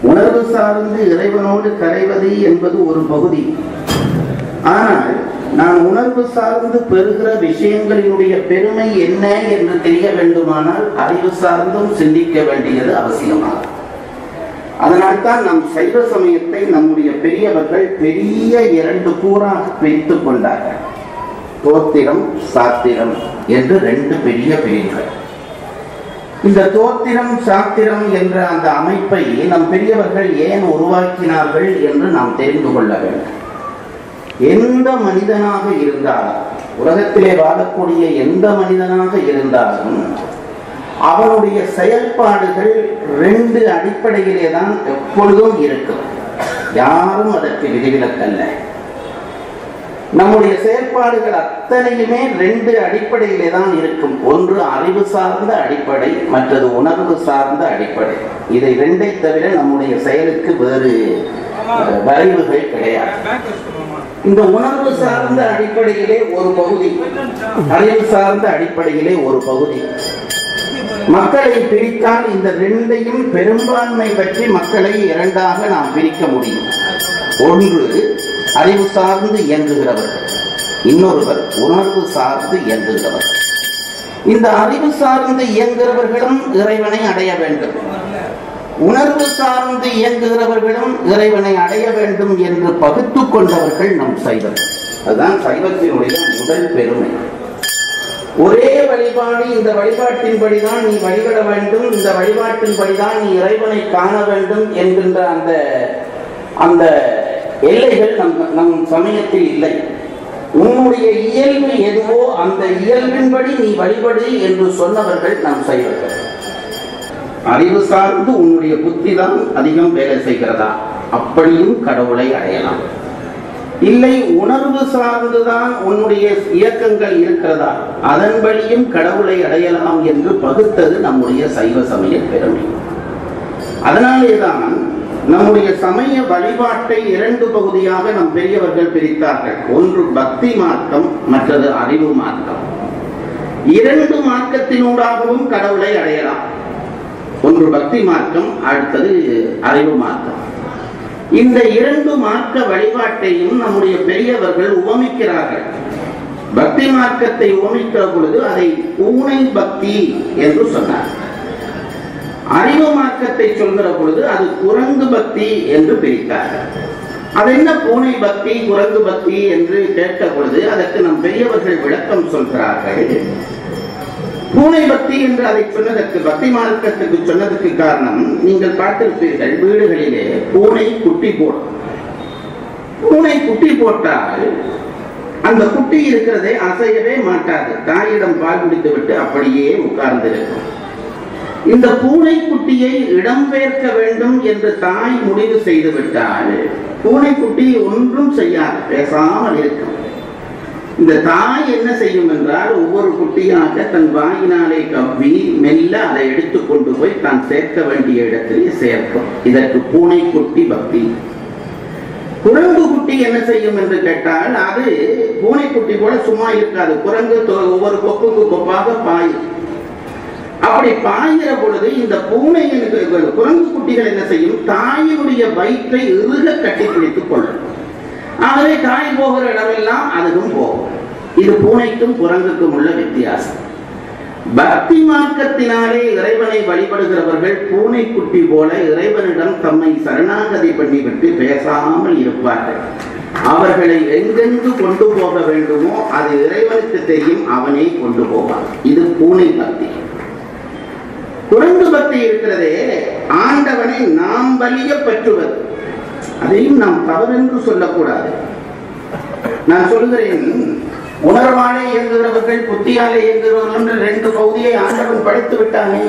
உணர்வு சார்ந்து இறைவனோடு கரைவது என்பது ஒரு பகுதி ஆனால் நான் உணர்வு சார்ந்து பெறுகிற விஷயங்களினுடைய பெருமை என்ன என்று தெரிய வேண்டுமானால் அறிவு சார்ந்தும் சிந்திக்க வேண்டியது அவசியமாகும் அதனால்தான் நம் சைவ சமயத்தை நம்முடைய பெரியவர்கள் பெரிய இரண்டு கூறாக பிரித்துக் கொண்டார்கள் தோத்திரம் சாத்திரம் என்று ரெண்டு பெரிய பிரிவுகள் இந்த தோத்திரம் சாத்திரம் என்ற அந்த அமைப்பை நம் பெரியவர்கள் ஏன் உருவாக்கினார்கள் என்று நாம் தெரிந்து கொள்ள வேண்டும் எந்த மனிதனாக இருந்தாலும் உலகத்திலே வாழக்கூடிய எந்த மனிதனாக இருந்தாலும் அவனுடைய செயல்பாடுகள் ரெண்டு அடிப்படையிலே தான் எப்பொழுதும் இருக்கும் யாரும் அதற்கு விதிவிலக்கல்ல நம்முடைய செயற்பாடுகள் அத்தனையுமே ரெண்டு அடிப்படையிலே தான் இருக்கும் ஒன்று அறிவு சார்ந்த அடிப்படை மற்றது உணர்வு சார்ந்த அடிப்படை இதை ரெண்டை தவிர நம்முடைய செயலுக்கு வேறு அஹ், வரைவுகள் கிடையாது இந்த உணர்வு சார்ந்த அடிப்படையிலே ஒரு பகுதி அறிவு சார்ந்த அடிப்படையிலே ஒரு பகுதி மக்களை பிரித்தால் இந்த ரெண்டையும் பெரும்பான்மை பற்றி மக்களை இரண்டாக நாம் பிரிக்க முடியும் ஒன்று அறிவு சார்ந்து இயங்குகிறவர்கள் இன்னொருவர் உணர்வு சார்ந்து இயங்குகிறவர்கள் இந்த அறிவு சார்ந்து இயங்குகிறவர்களும் இறைவனை அடைய வேண்டும் உணர்வு சார்ந்து இயங்குகிறவர்களும் இறைவனை அடைய வேண்டும் என்று பகுத்து கொண்டவர்கள் நம் சைவர்கள் அதுதான் சைவத்தினுடைய முதல் பெருமை ஒரே வழிபாடு இந்த வழிபாட்டின்படிதான் நீ வழிபட வேண்டும் இந்த வழிபாட்டின்படிதான் நீ இறைவனை காண வேண்டும் என்கின்ற அந்த அந்த எல்லைகள் நம் நம் சமயத்தில் இல்லை உன்னுடைய இயல்பு எதுவோ அந்த இயல்பின்படி நீ வழிபடு என்று சொன்னவர்கள் நம் சைவர்கள் அறிவு சார்ந்து உன்னுடைய புத்தி தான் அதிகம் வேலை செய்கிறதா அப்படியும் கடவுளை அடையலாம் இல்லை உணர்வு சார்ந்துதான் உன்னுடைய இயக்கங்கள் இருக்கிறதா அதன்படியும் கடவுளை அடையலாம் என்று பகுத்தது நம்முடைய சைவ சமய பெருமை அதனாலேதான் நம்முடைய சமய வழிபாட்டை இரண்டு பகுதியாக நம் பெரியவர்கள் பிரித்தார்கள் ஒன்று பக்தி மார்க்கம் மற்றது அறிவு மார்க்கம் இரண்டு மார்க்கத்தினூடாகவும் கடவுளை அடையலாம் ஒன்று பக்தி மார்க்கம் அடுத்தது அறிவு மார்க்கம் இந்த இரண்டு மார்க்க வழிபாட்டையும் நம்முடைய பெரியவர்கள் உவமிக்கிறார்கள் பக்தி மார்க்கத்தை உவமிக்கிற பொழுது அதை பூனை பக்தி என்று சொன்னார் அறிவு மார்க்கத்தை சொல்கிற பொழுது அது குரங்கு பக்தி என்று பிரித்தார்கள் அது என்ன பூனை பக்தி குரங்கு பக்தி என்று கேட்ட பொழுது அதற்கு நம் பெரியவர்கள் விளக்கம் சொல்கிறார்கள் பூனை பக்தி என்று அதை சொன்னதற்கு பக்தி மார்க்கத்துக்கு சொன்னதற்கு காரணம் நீங்கள் பார்த்திருப்பீர்கள் வீடுகளிலே பூனை குட்டி போடும் பூனை குட்டி போட்டால் அந்த குட்டி இருக்கிறதே அசையவே மாட்டாது தாயிடம் பால் குடித்து விட்டு அப்படியே உட்கார்ந்து இருக்கும் இந்த பூனை குட்டியை இடம்பெயர்க்க வேண்டும் என்று தாய் முடிவு செய்து விட்டால் பூனை குட்டி ஒன்றும் செய்யாது பேசாமல் இருக்கும் இந்த தாய் என்ன செய்யும் என்றால் ஒவ்வொரு குட்டியாக தன் வாயினாலே கவ்வி மெல்ல அதை எடுத்துக் கொண்டு போய் தான் சேர்க்க வேண்டிய இடத்திலே சேர்க்கும் இதற்கு பூனை குட்டி பக்தி குரங்கு குட்டி என்ன செய்யும் என்று கேட்டால் அது பூனை குட்டி போல சும்மா இருக்காது குரங்கு தொ- ஒவ்வொரு கொப்புக்கு கொப்பாக பாயும் அப்படி பாய்கிற பொழுது இந்த பூனை குரங்கு குட்டிகள் என்ன செய்யும் தாயினுடைய வயிற்றை இறுக கட்டி பிடித்துக் கொள்ளும் ஆகவே தாய் போகிற இடமெல்லாம் அதுவும் போகும் இது பூனைக்கும் குரங்குக்கும் உள்ள வித்தியாசம் பக்தி மார்க்கத்தினாலே இறைவனை வழிபடுகிறவர்கள் பூனைக்குட்டி போல இறைவனிடம் தம்மை சரணாகதி பண்ணிவிட்டு பேசாமல் இருப்பார்கள் அவர்களை எங்கெங்கு கொண்டு போக வேண்டுமோ அது இறைவனுக்கு தெரியும் அவனை கொண்டு போவான் இது பூனை பக்தி குரங்கு பக்தி இருக்கிறதே ஆண்டவனை நாம் வலிய பற்றுவது அதையும் நாம் தவறென்று சொல்லக்கூடாது நான் சொல்கிறேன் உணர்வாலே இயங்குகிறவர்கள் புத்தியாலே இயங்குகிறவர்கள் என்று ரெண்டு பகுதியை ஆண்டவன் படைத்து விட்டானே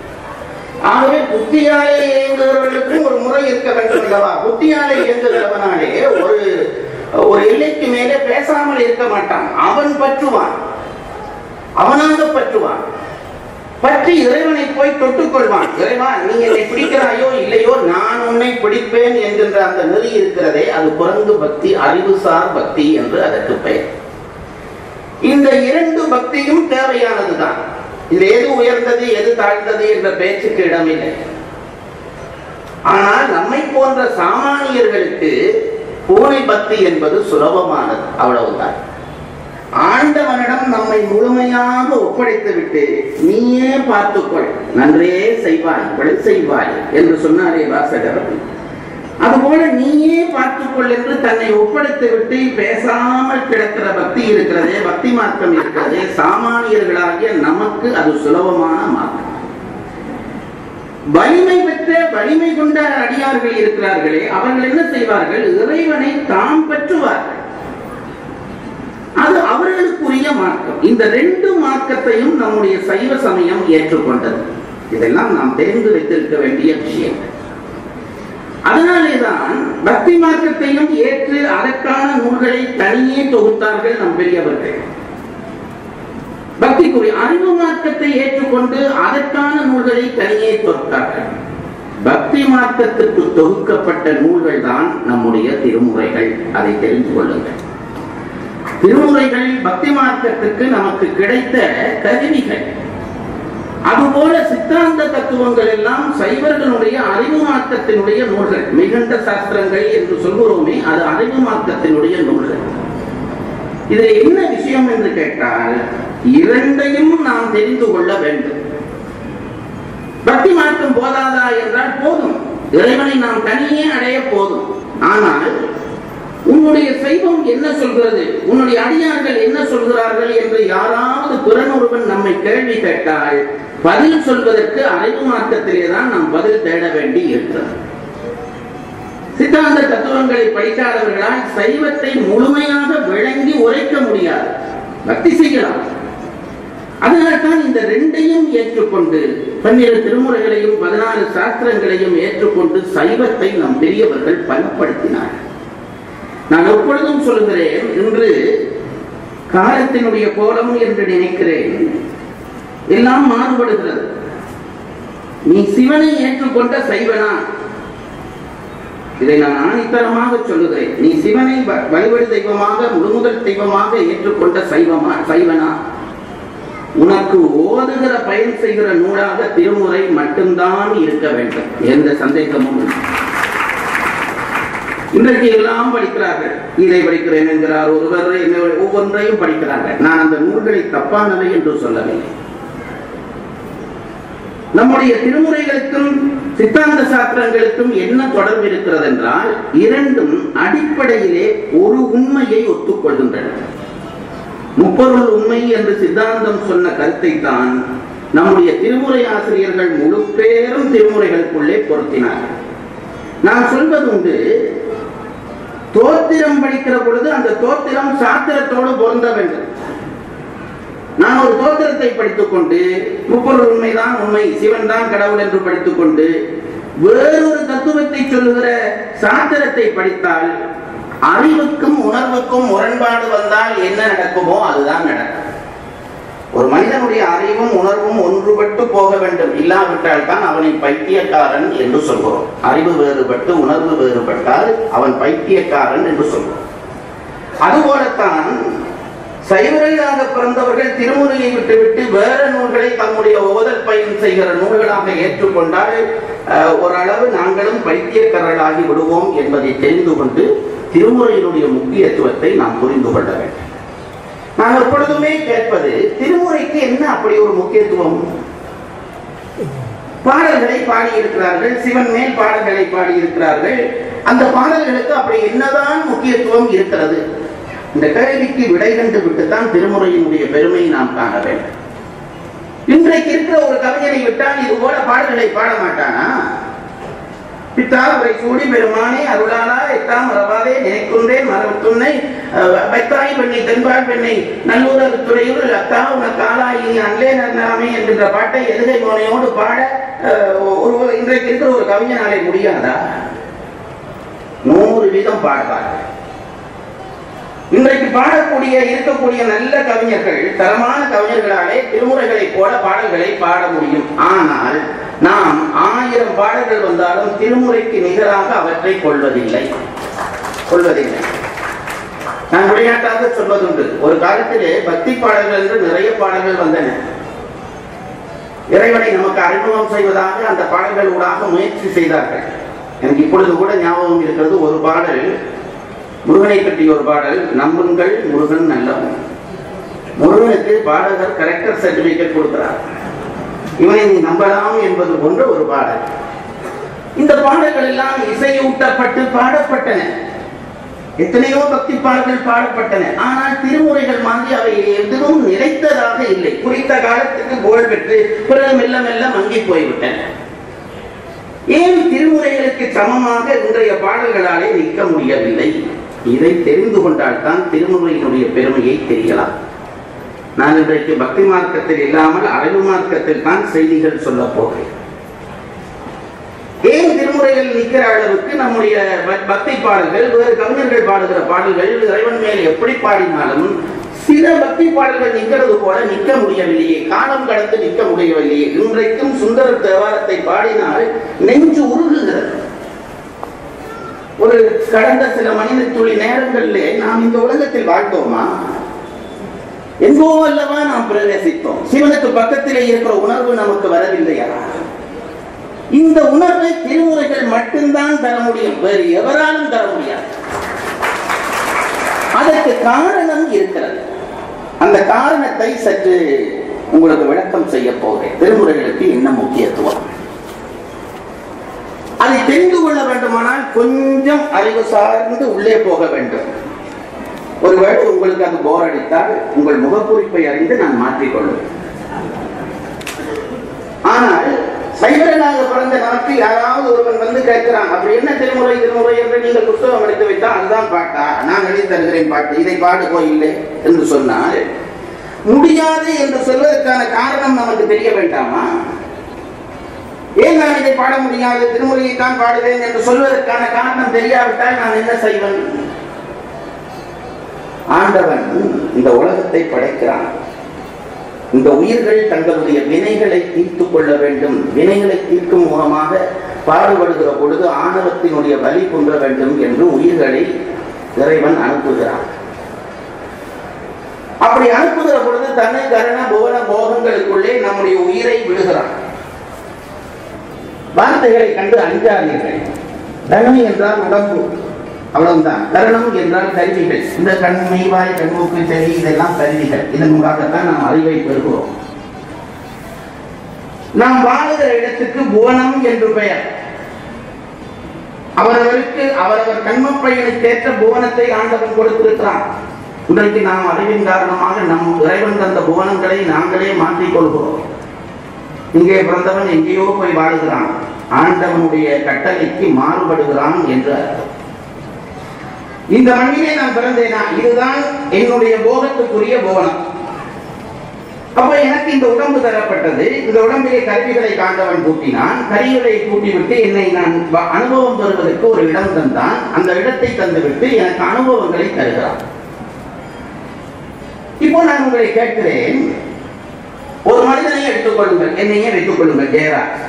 ஆகவே புத்தியாலே இயங்குகிறவர்களுக்கும் ஒரு முறை இருக்க வேண்டும் அல்லவா புத்தியாலே இயங்குகிறவனாலே ஒரு ஒரு எல்லைக்கு மேலே பேசாமல் இருக்க மாட்டான் அவன் பற்றுவான் அவனாக பற்றுவான் பற்றி இறைவனை போய் தொட்டுக் கொள்வான் இறைவா நீ என்னை பிடிக்கிறாயோ இல்லையோ நான் உன்னை பிடிப்பேன் என்கின்ற அந்த நெறி இருக்கிறதே அது குரங்கு பக்தி அறிவுசார் பக்தி என்று அதற்கு பெயர் இந்த இரண்டு பக்தியும் தேவையானதுதான் இது எது உயர்ந்தது எது தாழ்ந்தது என்ற பேச்சுக்கு இடமில்லை ஆனால் நம்மை போன்ற சாமானியர்களுக்கு பூனை பக்தி என்பது சுலபமானது அவ்வளவுதான் ஆண்டவனிடம் நம்மை முழுமையாக ஒப்படைத்து விட்டு நீயே பார்த்துக்கொள் நன்றே செய்வாய் கொலை செய்வாய் என்று சொன்னாரே வாசகர் அதுபோல நீயே பார்த்துக்கொள் என்று தன்னை ஒப்படைத்து விட்டு பேசாமல் கிடக்கிற பக்தி இருக்கிறதே பக்தி மார்க்கம் இருக்கிறதே சாமானியர்களாகிய நமக்கு அது சுலபமான மார்க்கம் வலிமை பெற்ற வலிமை கொண்ட அடியார்கள் இருக்கிறார்களே அவர்கள் என்ன செய்வார்கள் இறைவனை தாம் பெற்றுவார்கள் அது அவர்களுக்குரிய மார்க்கம் இந்த ரெண்டு மார்க்கத்தையும் நம்முடைய சைவ சமயம் ஏற்றுக்கொண்டது இதெல்லாம் நாம் தெரிந்து வைத்திருக்க வேண்டிய விஷயங்கள் அதனாலேதான் பக்தி மார்க்கத்தையும் ஏற்று அதற்கான நூல்களை தனியே தொகுத்தார்கள் நம் பெரியவர்கள் பக்திக்குரிய அறிவு மார்க்கத்தை ஏற்றுக்கொண்டு அதற்கான நூல்களை தனியே தொகுத்தார்கள் பக்தி மார்க்கத்துக்கு தொகுக்கப்பட்ட நூல்கள் தான் நம்முடைய திருமுறைகள் அதை தெரிந்து கொள்ளுங்கள் திருமுறைகள் பக்தி மார்க்கத்துக்கு நமக்கு கிடைத்த கருவிகள் அதுபோல சித்தாந்த தத்துவங்கள் எல்லாம் சைவர்களுடைய அறிவு மார்க்கத்தினுடைய நூல்கள் மிகுந்த சாஸ்திரங்கள் என்று சொல்கிறோமே அது அறிவு மார்க்கத்தினுடைய நூல்கள் இதுல என்ன விஷயம் என்று கேட்டால் இரண்டையும் நாம் தெரிந்து கொள்ள வேண்டும் பக்தி மார்க்கம் போதாதா என்றால் போதும் இறைவனை நாம் தனியே அடைய போதும் ஆனால் உன்னுடைய சைவம் என்ன சொல்கிறது உன்னுடைய அடியார்கள் என்ன சொல்கிறார்கள் என்று யாராவது பிறனொருவன் நம்மை கேள்வி கேட்டால் பதில் சொல்வதற்கு அறிவு மார்க்கத்திலே தான் நாம் பதில் தேட வேண்டி இருக்கிறது சித்தாந்த தத்துவங்களை படிக்காதவர்களால் சைவத்தை முழுமையாக விளங்கி உரைக்க முடியாது பக்தி செய்யலாம் அதனால்தான் இந்த ரெண்டையும் ஏற்றுக்கொண்டு பன்னிரு திருமுறைகளையும் பதினாறு சாஸ்திரங்களையும் ஏற்றுக்கொண்டு சைவத்தை நம் பெரியவர்கள் பலப்படுத்தினார்கள் நான் எப்பொழுதும் சொல்கிறேன் இன்று காலத்தினுடைய கோலம் என்று நினைக்கிறேன் எல்லாம் மாறுபடுகிறது நீ சிவனை ஏற்றுக்கொண்ட சைவனா இதை நான் ஆணித்தரமாக சொல்லுகிறேன் நீ சிவனை வ- வழிபடு தெய்வமாக முழுமுதல் தெய்வமாக ஏற்றுக்கொண்ட சைவமா சைவனா உனக்கு ஓதுகிற பயன் செய்கிற நூலாக திருமுறை மட்டும்தான் இருக்க வேண்டும் எந்த சந்தேகமும் இல்லை இன்றைக்கு எல்லாம் படிக்கிறார்கள் இதை படிக்கிறேன் என்கிறார் ஒருவர் என்ன ஒவ்வொன்றையும் படிக்கிறார்கள் நான் அந்த நூல்களை தப்பானவை என்று சொல்லவில்லை நம்முடைய திருமுறைகளுக்கும் சித்தாந்த சாஸ்திரங்களுக்கும் என்ன தொடர்பு இருக்கிறது என்றால் இரண்டும் அடிப்படையிலே ஒரு உண்மையை ஒத்துக்கொள்கின்றன முப்பொருள் உண்மை என்று சித்தாந்தம் சொன்ன கருத்தை தான் நம்முடைய திருமுறை ஆசிரியர்கள் முழு பேரும் திருமுறைகளுக்குள்ளே பொருத்தினார்கள் நான் சொல்வது உண்டு தோத்திரம் படிக்கிற பொழுது அந்த தோத்திரம் சாத்திரத்தோடு பொருந்த வேண்டும் நான் ஒரு தோத்திரத்தை படித்துக் கொண்டு முப்பொருள் உண்மைதான் உண்மை சிவன் தான் கடவுள் என்று படித்துக் கொண்டு வேறொரு தத்துவத்தை சொல்லுகிற சாத்திரத்தை படித்தால் அறிவுக்கும் உணர்வுக்கும் முரண்பாடு வந்தால் என்ன நடக்குமோ அதுதான் நடக்கும் ஒரு மனிதனுடைய அறிவும் உணர்வும் ஒன்றுபட்டு போக வேண்டும் இல்லாவிட்டால் தான் அவனை பைத்தியக்காரன் என்று சொல்கிறோம் அறிவு வேறுபட்டு உணர்வு வேறுபட்டால் அவன் பைத்தியக்காரன் என்று சொல்கிறோம் அதுபோலத்தான் சைவர்களாக பிறந்தவர்கள் திருமுறையை விட்டுவிட்டு வேற நூல்களை தம்முடைய ஓதல் பயன் செய்கிற நூல்களாக ஏற்றுக்கொண்டால் அஹ், ஓரளவு நாங்களும் பைத்தியக்காரர்களாகி விடுவோம் என்பதை தெரிந்து கொண்டு திருமுறையினுடைய முக்கியத்துவத்தை நாம் புரிந்து கொள்ள வேண்டும் நான் எப்பொழுதுமே கேட்பது திருமுறைக்கு என்ன அப்படி ஒரு முக்கியத்துவம் பாடல்களை பாடியிருக்கிறார்கள் சிவன் மேல் பாடல்களை பாடியிருக்கிறார்கள் அந்த பாடல்களுக்கு அப்படி என்னதான் முக்கியத்துவம் இருக்கிறது இந்த கேள்விக்கு விடை கண்டு விட்டுத்தான் திருமுறையினுடைய பெருமையை நாம் காண வேண்டும் இன்றைக்கு இருக்கிற ஒரு கவிஞனை விட்டால் இது போல பாடல்களை பாட மாட்டானா பித்தா உரை சூடி பெருமானே அருளாளா எத்தாம் மறவாதே நினைக்குன்றேன் மரத்துன்னை வைத்தாய் பெண்ணை தென்பால் பெண்ணை நல்லூர் துறையூர் அத்தா உனக்கு ஆளாய் இனி அன்லே நன்னாமே என்கின்ற பாட்டை எதுகை மோனையோடு பாட அஹ், ஒரு இன்றைக்கு இருக்கிற ஒரு கவிஞனாலே முடியாதா நூறு வீதம் பாடுவார் இன்றைக்கு பாடக்கூடிய இருக்கக்கூடிய நல்ல கவிஞர்கள் தரமான கவிஞர்களாலே திருமுறைகளை போல பாடல்களை பாட முடியும் ஆனால் நாம் ஆயிரம் பாடல்கள் வந்தாலும் திருமுறைக்கு நிகராக அவற்றை கொள்வதில்லை கொள்வதில்லை நான் விளையாட்டாக சொல்வதுண்டு ஒரு காலத்திலே பக்தி பாடல்கள் என்று நிறைய பாடல்கள் வந்தன இறைவனை நமக்கு அறிமுகம் செய்வதாக அந்த பாடல்கள் ஊடாக முயற்சி செய்தார்கள் எனக்கு இப்பொழுது கூட ஞாபகம் இருக்கிறது ஒரு பாடல் முருகனை பற்றிய ஒரு பாடல் நம்புங்கள் முருகன் நல்லவன் முருகனுக்கு பாடகர் கரெக்டர் சர்டிபிகேட் கொடுக்கிறார் இவனை நீ நம்பலாம் என்பது போன்ற ஒரு பாடல் இந்த பாடல்கள் எல்லாம் இசையூட்டப்பட்டு பாடப்பட்டன எத்தனையோ பக்தி பாடல்கள் பாடப்பட்டன ஆனால் திருமுறைகள் மாதிரி அவை எதுவும் நிலைத்ததாக இல்லை குறித்த காலத்துக்கு புகழ் பெற்று பிறகு மெல்ல மெல்ல மங்கி போய்விட்டன ஏன் திருமுறைகளுக்கு சமமாக இன்றைய பாடல்களாலே நிற்க முடியவில்லை இதை தெரிந்து கொண்டால்தான் திருமுறையினுடைய பெருமையை தெரியலாம் நான் இன்றைக்கு பக்தி மார்க்கத்தில் இல்லாமல் அறிவு மார்க்கத்தில் தான் செய்திகள் சொல்ல போகிறேன் ஏன் திருமுறைகள் நிற்கிற அளவுக்கு நம்முடைய ப- பக்தி பாடல்கள் வேறு கவிஞர்கள் பாடுகிற பாடல்கள் இறைவன் மேல் எப்படி பாடினாலும் சில பக்தி பாடல்கள் நிற்கிறது போல நிற்க முடியவில்லையே காலம் கடந்து நிற்க முடியவில்லையே இன்றைக்கும் சுந்தர தேவாரத்தை பாடினால் நெஞ்சு உருகுகிறது ஒரு கடந்த சில மனித துளி நேரங்களிலே நாம் இந்த உலகத்தில் வாழ்ந்தோமா எங்கோ அல்லவா நாம் பிரவேசித்தோம் சிவனுக்கு பக்கத்திலே இருக்கிற உணர்வு நமக்கு வரவில்லையா இந்த உணர்வை திருமுறைகள் மட்டும்தான் தர முடியும் வேறு எவராலும் தர முடியாது அதற்கு காரணம் இருக்கிறது அந்த காரணத்தை சற்று உங்களுக்கு விளக்கம் செய்ய போகிறேன் திருமுறைகளுக்கு என்ன முக்கியத்துவம் அதை தெரிந்து கொள்ள வேண்டுமானால் கொஞ்சம் அறிவு சார்ந்து உள்ளே போக வேண்டும் ஒருவேளை உங்களுக்கு அது போர் அடித்தால் உங்கள் முகக்குறிப்பை அறிந்து நான் மாற்றிக்கொள்வேன் ஆனால் சைவரனாக பிறந்த நமக்கு யாராவது ஒருவன் வந்து கேட்கிறான் அப்படி என்ன திருமுறை திருமுறை என்று நீங்கள் புத்தகம் எடுத்து வைத்தால் அதுதான் பாட்டா நான் எழுதி தருகிறேன் பாட்டு இதை பாடு கோயில்லை என்று சொன்னால் முடியாது என்று சொல்வதற்கான காரணம் நமக்கு தெரிய வேண்டாமா ஏன் நான் இதை பாட முடியாது திருமுறையை தான் பாடுவேன் என்று சொல்வதற்கான காரணம் தெரியாவிட்டால் நான் என்ன செய்வேன் ஆண்டவன் இந்த உலகத்தை படைக்கிறான் இந்த உயிர்கள் தங்களுடைய வினைகளை தீர்த்துக் கொள்ள வேண்டும் வினைகளை தீர்க்கும் மூலமாக பாடுபடுகிற பொழுது ஆணவத்தினுடைய வலி குன்ற வேண்டும் என்று உயிர்களை இறைவன் அனுப்புகிறான் அப்படி அனுப்புகிற பொழுது தனு கரண புவன போகங்களுக்குள்ளே நம்முடைய உயிரை விடுகிறான் வார்த்தைகளை கண்டு அஞ்சாதீர்கள் தனு என்றால் உடம்பு அவ்வளவுதான் கரணம் என்றால் கருவிகள் இந்த கண் மெய்வாய் கண்மூக்கு செவி இதெல்லாம் கருவிகள் இதன் மூலமாகத்தான் நாம் அறிவை பெறுகிறோம் நாம் வாழுகிற இடத்துக்கு புவனம் என்று பெயர் அவரவருக்கு அவரவர் கண்மப்பையனுக்கு ஏற்ற புவனத்தை ஆண்டவன் கொடுத்திருக்கிறான் இன்றைக்கு நாம் அறிவின் காரணமாக நம் இறைவன் தந்த புவனங்களை நாங்களே மாற்றிக் கொள்கிறோம் இங்கே பிறந்தவன் எங்கேயோ போய் வாழுகிறான் ஆண்டவனுடைய கட்டளைக்கு மாறுபடுகிறான் என்று அர்த்தம் இந்த மண்ணிலே நான் பிறந்தேனா இதுதான் என்னுடைய போகத்துக்குரிய போகனம் அப்ப எனக்கு இந்த உடம்பு தரப்பட்டது இந்த உடம்பிலே கருவிகளை காண்டவன் கூட்டினான் கருவிகளை கூட்டிவிட்டு என்னை நான் வ- அனுபவம் பெறுவதற்கு ஒரு இடம் தந்தான் அந்த இடத்தை தந்துவிட்டு எனக்கு அனுபவங்களை தருகிறான் இப்போ நான் உங்களை கேட்கிறேன் ஒரு மனிதனை எடுத்துக்கொள்ளுங்கள் என்னையே வைத்துக் கொள்ளுங்கள் ஜெயராஜ்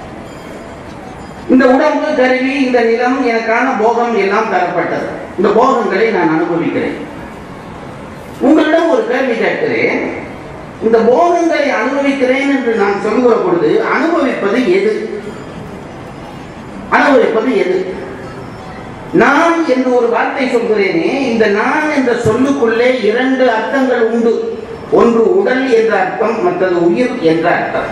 இந்த உடம்பு கருவி இந்த நிலம் எனக்கான போகம் எல்லாம் தரப்பட்டது இந்த போகங்களை நான் அனுபவிக்கிறேன் உங்களிடம் ஒரு கேள்வி கேட்கிறேன் இந்த போகங்களை அனுபவிக்கிறேன் என்று நான் சொல்லுகிற பொழுது அனுபவிப்பது எது அனுபவிப்பது எது நான் என்று ஒரு வார்த்தை சொல்கிறேனே இந்த நான் என்ற சொல்லுக்குள்ளே இரண்டு அர்த்தங்கள் உண்டு ஒன்று உடல் என்ற அர்த்தம் மற்றது உயிர் என்ற அர்த்தம்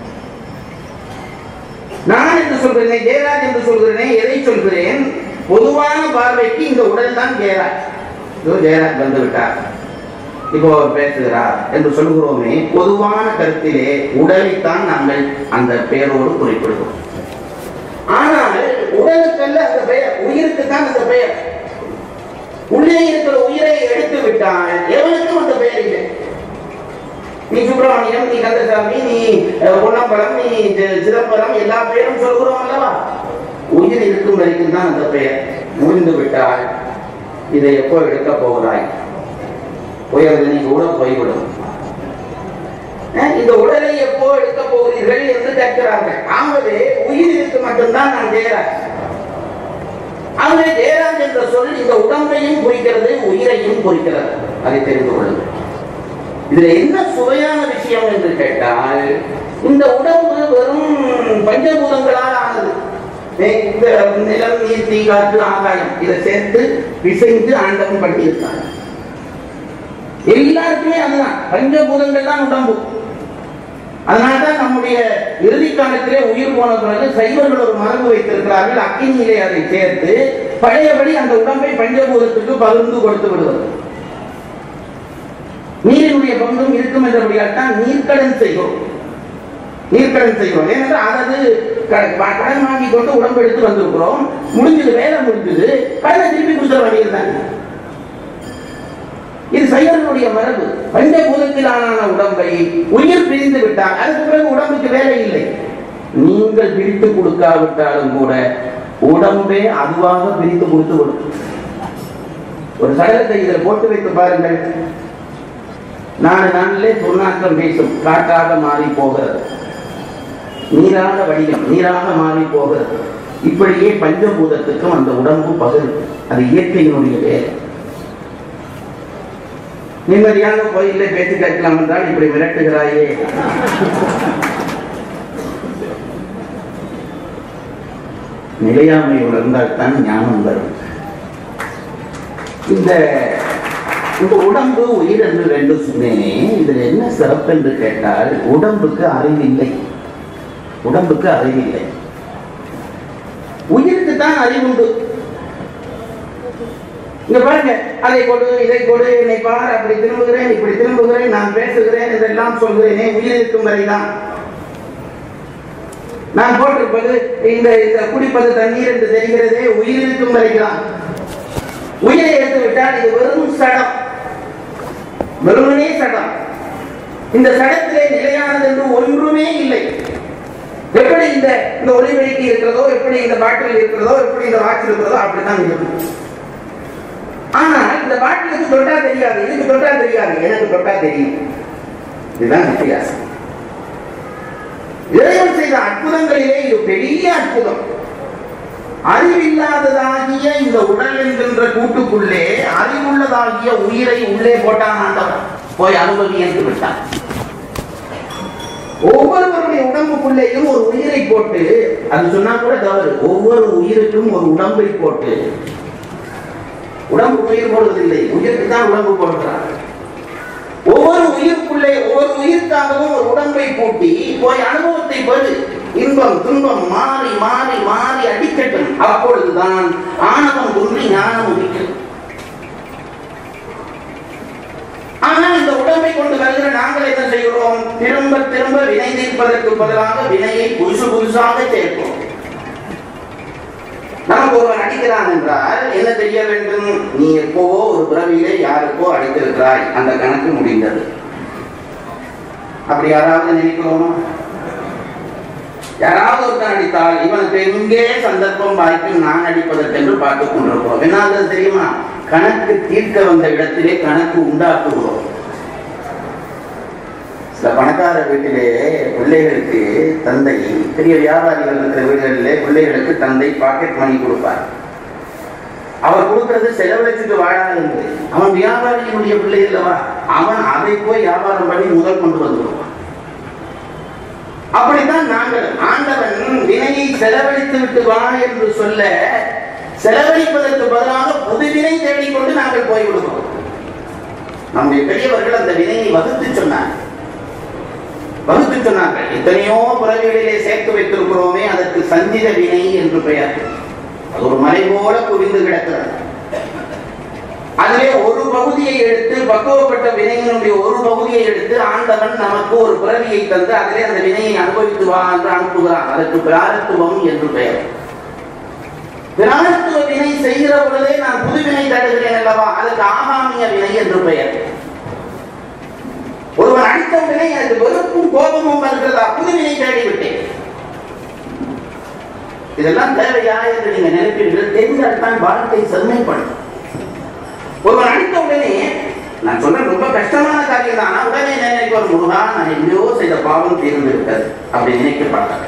நான் என்று சொல்கிறேனே ஜெயராஜ் என்று சொல்கிறேனே எதை சொல்கிறேன் பொதுவான பார்வைக்கு இந்த உடல் தான் ஜெயராஜ் இதோ ஜெயராஜ் வந்து விட்டார் இப்போ அவர் பேசுகிறார் என்று சொல்கிறோமே பொதுவான கருத்திலே உடலைத்தான் நாங்கள் அந்த பெயரோடு குறிப்பிடுகிறோம் ஆனால் உடலுக்கல்ல அந்த பெயர் உயிருக்கு தான் அந்த பெயர் உள்ளே இருக்கிற உயிரை எடுத்து விட்டால் எவனுக்கும் அந்த பெயர் இல்லை நீ சுப்பிரமணியம் நீ கந்தசாமி நீ அஹ், பொன்னம்பலம் நீ சி- சிதம்பரம் எல்லா பெயரும் சொல்கிறோம் அல்லவா உயிர் இருக்கும் வரைக்கும் தான் அந்த பெயர் முடிந்து விட்டால் இதை எப்போ எடுக்க போகிறாய் உயர்வு நீ கூட போய்விடும் அஹ், இந்த உடலை எப்போ எடுக்க போகிறீர்கள் என்று கேட்கிறார்கள் ஆகவே உயிருக்கு மட்டும்தான் நான் ஜெயராஜ் ஆகவே ஜெயராஜ் என்ற சொல் இந்த உடம்பையும் குறிக்கிறது உயிரையும் குறிக்கிறது அதை தெரிந்து கொள்ளுங்கள் இதுல என்ன சுவையான விஷயம் என்று கேட்டால் இந்த உடம்பு வெறும் பஞ்சபூதங்களால் ஆனது இந்த நிலம் நீர் தீ காற்று ஆகாயம் இதை சேர்த்து பிசைந்து ஆண்டவன் பண்ணியிருக்காங்க எல்லாருக்குமே அதுதான் பஞ்சபூதங்கள் தான் உடம்பு அதனால்தான் நம்முடைய இறுதி காலத்திலே உயிர் போன பிறகு சைவர்கள் ஒரு மரபு வைத்திருக்கிறார்கள் அக்கினியிலே அதை சேர்த்து பழையபடி அந்த உடம்பை பஞ்சபூதத்துக்கு பகிர்ந்து கொடுத்து விடுவது நீரினுடைய பங்கும் இருக்கும் என்றபடியால் தான் நீர்க்கடன் செய்கிறோம் நீர்க்கடன் செய்கிறோம் ஏனென்றால் அதது க- க- கடன் வாங்கி கொண்டு உடம்பு எடுத்து வந்திருக்கிறோம் முடிஞ்சது வேலை முடிஞ்சது கடனை திருப்பி கொடுத்துட வேண்டியதுதான் இது சைவர்களுடைய மரபு பஞ்சபூதத்திலான உடம்பை உயிர் பிரிந்து விட்டால் அதுக்கு பிறகு உடம்புக்கு வேலை இல்லை நீங்கள் பிரித்து கொடுக்காவிட்டாலும் கூட உடம்பே அதுவாக பிரித்து கொடுத்து விடும் ஒரு சடலத்தை இதில் போட்டு வைத்து பாருங்கள் நாலு நாளிலே துர்நாற்றம் பேசும் காற்றாக மாறி போகிறது நீராக வடிவம் நீராக மாறி போகிறது இப்படியே பஞ்சபூதத்துக்கும் அந்த உடம்பு பகிர் அது இயற்கையினுடைய வேலை நிம்மதியாக கோயிலே பேச்சு கேட்கலாம் என்றால் இப்படி மிரட்டுகிறாயே நிலையாமை உணர்ந்தால் தான் ஞானம் வரும் இந்த இந்த உடம்பு உயிர் என்று ரெண்டு சொன்னேனே இதுல என்ன சிறப்பு என்று கேட்டால் உடம்புக்கு அறிவில்லை உடம்புக்கு அறிவில்லை உயிருக்கு தான் அறிவுண்டு இங்க பாருங்க அதை கொடு இதை கொடு என்னை பார் அப்படி திரும்புகிறேன் இப்படி திரும்புகிறேன் நான் பேசுகிறேன் இதெல்லாம் சொல்கிறேனே உயிர் இருக்கும் வரைதான் நான் போட்டிருப்பது இந்த இந்த குடிப்பது தண்ணீர் என்று தெரிகிறதே உயிர் இருக்கும் வரைதான் உயிரை எடுத்து விட்டால் இது வெறும் சடம் வெறுமனே சடம் இந்த சடத்திலே நிலையானது என்று ஒன்றுமே இல்லை எப்படி இந்த இந்த ஒளிவெளிக்கு இருக்கிறதோ எப்படி இந்த பாட்டில் இருக்கிறதோ எப்படி இந்த வாட்ச் இருக்கிறதோ அப்படித்தான் இருக்கும் ஆனால் இந்த பாட்டிலுக்கு தொட்டா தெரியாது இதுக்கு தொட்டா தெரியாது எனக்கு தொட்டா தெரியும் இதுதான் வித்தியாசம் இறைவன் செய்த அற்புதங்களிலே இது பெரிய அற்புதம் அறிவில்லாததாகிய இந்த உடல் என்கின்ற கூட்டுக்குள்ளே அறிவுள்ளதாகிய உயிரை உள்ளே போட்டான் ஆண்டவன் போய் அனுமதி என்று விட்டான் ஒவ்வொருவருடைய உடம்புக்குள்ளேயும் ஒரு உயிரை போட்டு அது சொன்னா கூட தவறு ஒவ்வொரு உயிருக்கும் ஒரு உடம்பை போட்டு உடம்பு உயிர் போடுவதில்லை உயிருக்கு தான் உடம்பு போடுறார் ஒவ்வொரு உயிருக்குள்ளே ஒவ்வொரு உயிருக்காகவும் ஒரு உடம்பை பூட்டி போய் அனுபவத்தை பெறு இன்பம் துன்பம் மாறி மாறி மாறி அடிக்கட்டும் அப்பொழுதுதான் ஆணவம் குன்றி ஞானம் உதிக்கும் ஆனால் இந்த உடம்பை கொண்டு வருகிற நாங்கள் என்ன செய்கிறோம் திரும்ப திரும்ப வினை தீர்ப்பதற்கு பதிலாக வினையை புதுசு புதுசாக சேர்க்கிறோம் நமக்கு ஒருவன் அடிக்கிறான் என்றால் என்ன செய்ய வேண்டும் நீ எப்போவோ ஒரு பிறவியிலே யாருக்கோ அடித்திருக்கிறாய் அந்த கணக்கு முடிந்தது அப்படி யாராவது நினைக்கிறோமா யாராவது ஒருத்தன் அடித்தால் இவனுக்கு எங்கே சந்தர்ப்பம் வாய்க்கும் நான் அடிப்பதற்கென்று பார்த்துக் கொண்டிருக்கிறோம் என்ன தெரியுமா கணக்கு தீர்க்க வந்த இடத்திலே கணக்கு உண்டாக்குகிறோம் சில பணக்கார வீட்டிலே பிள்ளைகளுக்கு தந்தை பெரிய வியாபாரிகள் இருக்கிற வீடுகளிலே பிள்ளைகளுக்கு தந்தை பாக்கெட் மணி கொடுப்பார் அவர் கொடுக்கிறது செலவழிச்சுட்டு வாழாது அவன் வியாபாரியினுடைய பிள்ளை இல்லவா அவன் அதை போய் வியாபாரம் பண்ணி முதல் கொண்டு வந்துடுவான் அப்படித்தான் நாங்கள் ஆண்டவன் வினையை செலவழித்து விட்டு வா என்று சொல்ல செலவழிப்பதற்கு பதிலாக புது வினை தேடிக்கொண்டு நாங்கள் போய்விடுவோம் நம்முடைய பெரியவர்கள் அந்த வினையை வகுத்து சொன்னார் வகுத்து சொன்னார்கள் எத்தனையோ பிறவிகளிலே சேர்த்து வைத்திருக்கிறோமே அதற்கு சஞ்சித வினை என்று பெயர் அது ஒரு மலை போல குவிந்து கிடக்கிறது அதிலே ஒரு பகுதியை எடுத்து பக்குவப்பட்ட வினையினுடைய ஒரு பகுதியை எடுத்து ஆண்டவன் நமக்கு ஒரு பிறவியை தந்து அதிலே அந்த வினையை அனுபவித்து வா என்று அனுப்புகிறான் அதற்கு பிராரத்துவம் என்று பெயர் பிராரத்துவ வினை செய்கிற பொழுதே நான் புது வினை தருகிறேன் அல்லவா அதற்கு ஆகாமிய வினை என்று பெயர் ஒருவன் அடித்த உடனே எனக்கு வெறுப்பும் கோபமும் வருகிறதா புது வினை தேடிவிட்டேன் இதெல்லாம் தேவையா என்று நீங்க நினைப்பீர்கள் தெரிந்தால் தான் வாழ்க்கை செம்மைப்படும் ஒருவன் அடித்த உடனே நான் சொல்றேன் ரொம்ப கஷ்டமான காரியம் தான் ஆனா உடனே நினைப்பவர் முருகா நான் எங்கேயோ செய்த பாவம் தீர்ந்து விட்டது அப்படி நினைக்கப்படாது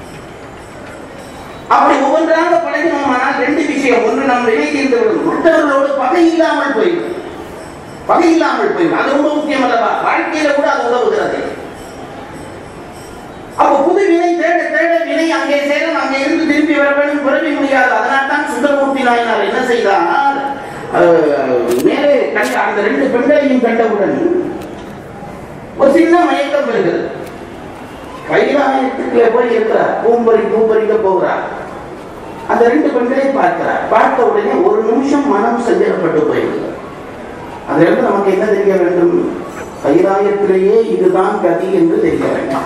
அப்படி ஒவ்வொன்றாக பழகினோமானால் ரெண்டு விஷயம் ஒன்று நம் வினை தீர்ந்து விடும் மற்றவர்களோடு பகை இல்லாமல் போய்விடும் பகை இல்லாமல் போய்விடும் அது ரொம்ப முக்கியம் அல்லவா வாழ்க்கையில கூட அது உதவுகிறது அப்போ புது வினை தேட தேட வினை அங்கே சேரும் அங்கே இருந்து திரும்பி வர வேண்டும் பிறவி முடியாது அதனால் தான் சுந்தரமூர்த்தி நாயனார் என்ன செய்தார் அஹ், மேலே கண்ட அந்த ரெண்டு பெண்களையும் கண்டவுடன் ஒரு சின்ன மயக்கம் வருகிறது கைலாயத்துக்குள்ள போய் இருக்கிறார் பூம்பறி பூம்பறிக்க போகிறார் அந்த ரெண்டு பெண்களையும் பார்க்கிறார் பார்த்த உடனே ஒரு நிமிஷம் மனம் சஞ்சலப்பட்டு போயிடுது அதுல இருந்து நமக்கு என்ன தெரிய வேண்டும் கைலாயத்திலேயே இதுதான் கதி என்று தெரிய வேண்டும்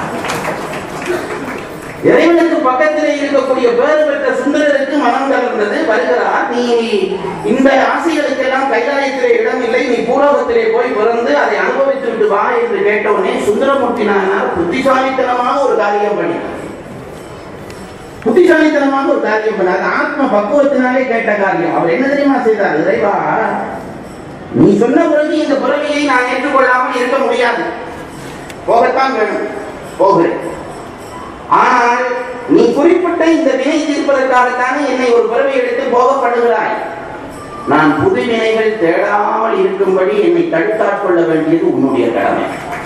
இறைவனுக்கு பக்கத்திலே இருக்கக்கூடிய பேறு பெற்ற சுந்தரருக்கு மனம் கலர்ந்தது வருகிறார் நீ இந்த ஆசைகளுக்கெல்லாம் கைலாயத்திலே இடம் இல்லை நீ பூலோகத்திலே போய் பிறந்து அதை அனுபவித்து விட்டு வா என்று கேட்டவுடனே சுந்தரமூர்த்தி நாயனார் புத்திசாலித்தனமாக ஒரு காரியம் பண்ணினார் புத்திசாலித்தனமாக ஒரு காரியம் பண்ணார் ஆத்ம பக்குவத்தினாலே கேட்ட காரியம் அவர் என்ன தெரியுமா செய்தார் இறைவா நீ சொன்ன பிறகு இந்த பிறவியை நான் ஏற்றுக்கொள்ளாமல் இருக்க முடியாது போகத்தான் வேணும் போகிறேன் ஆனால் நீ குறிப்பிட்ட இந்த வினை தீர்ப்பதற்காகத்தானே என்னை ஒரு பிறவி எடுத்து போகப்படுகிறாய் நான் புது வினைகள் தேடாமல் இருக்கும்படி என்னை தடுத்தாட்கொள்ள வேண்டியது உன்னுடைய கடமை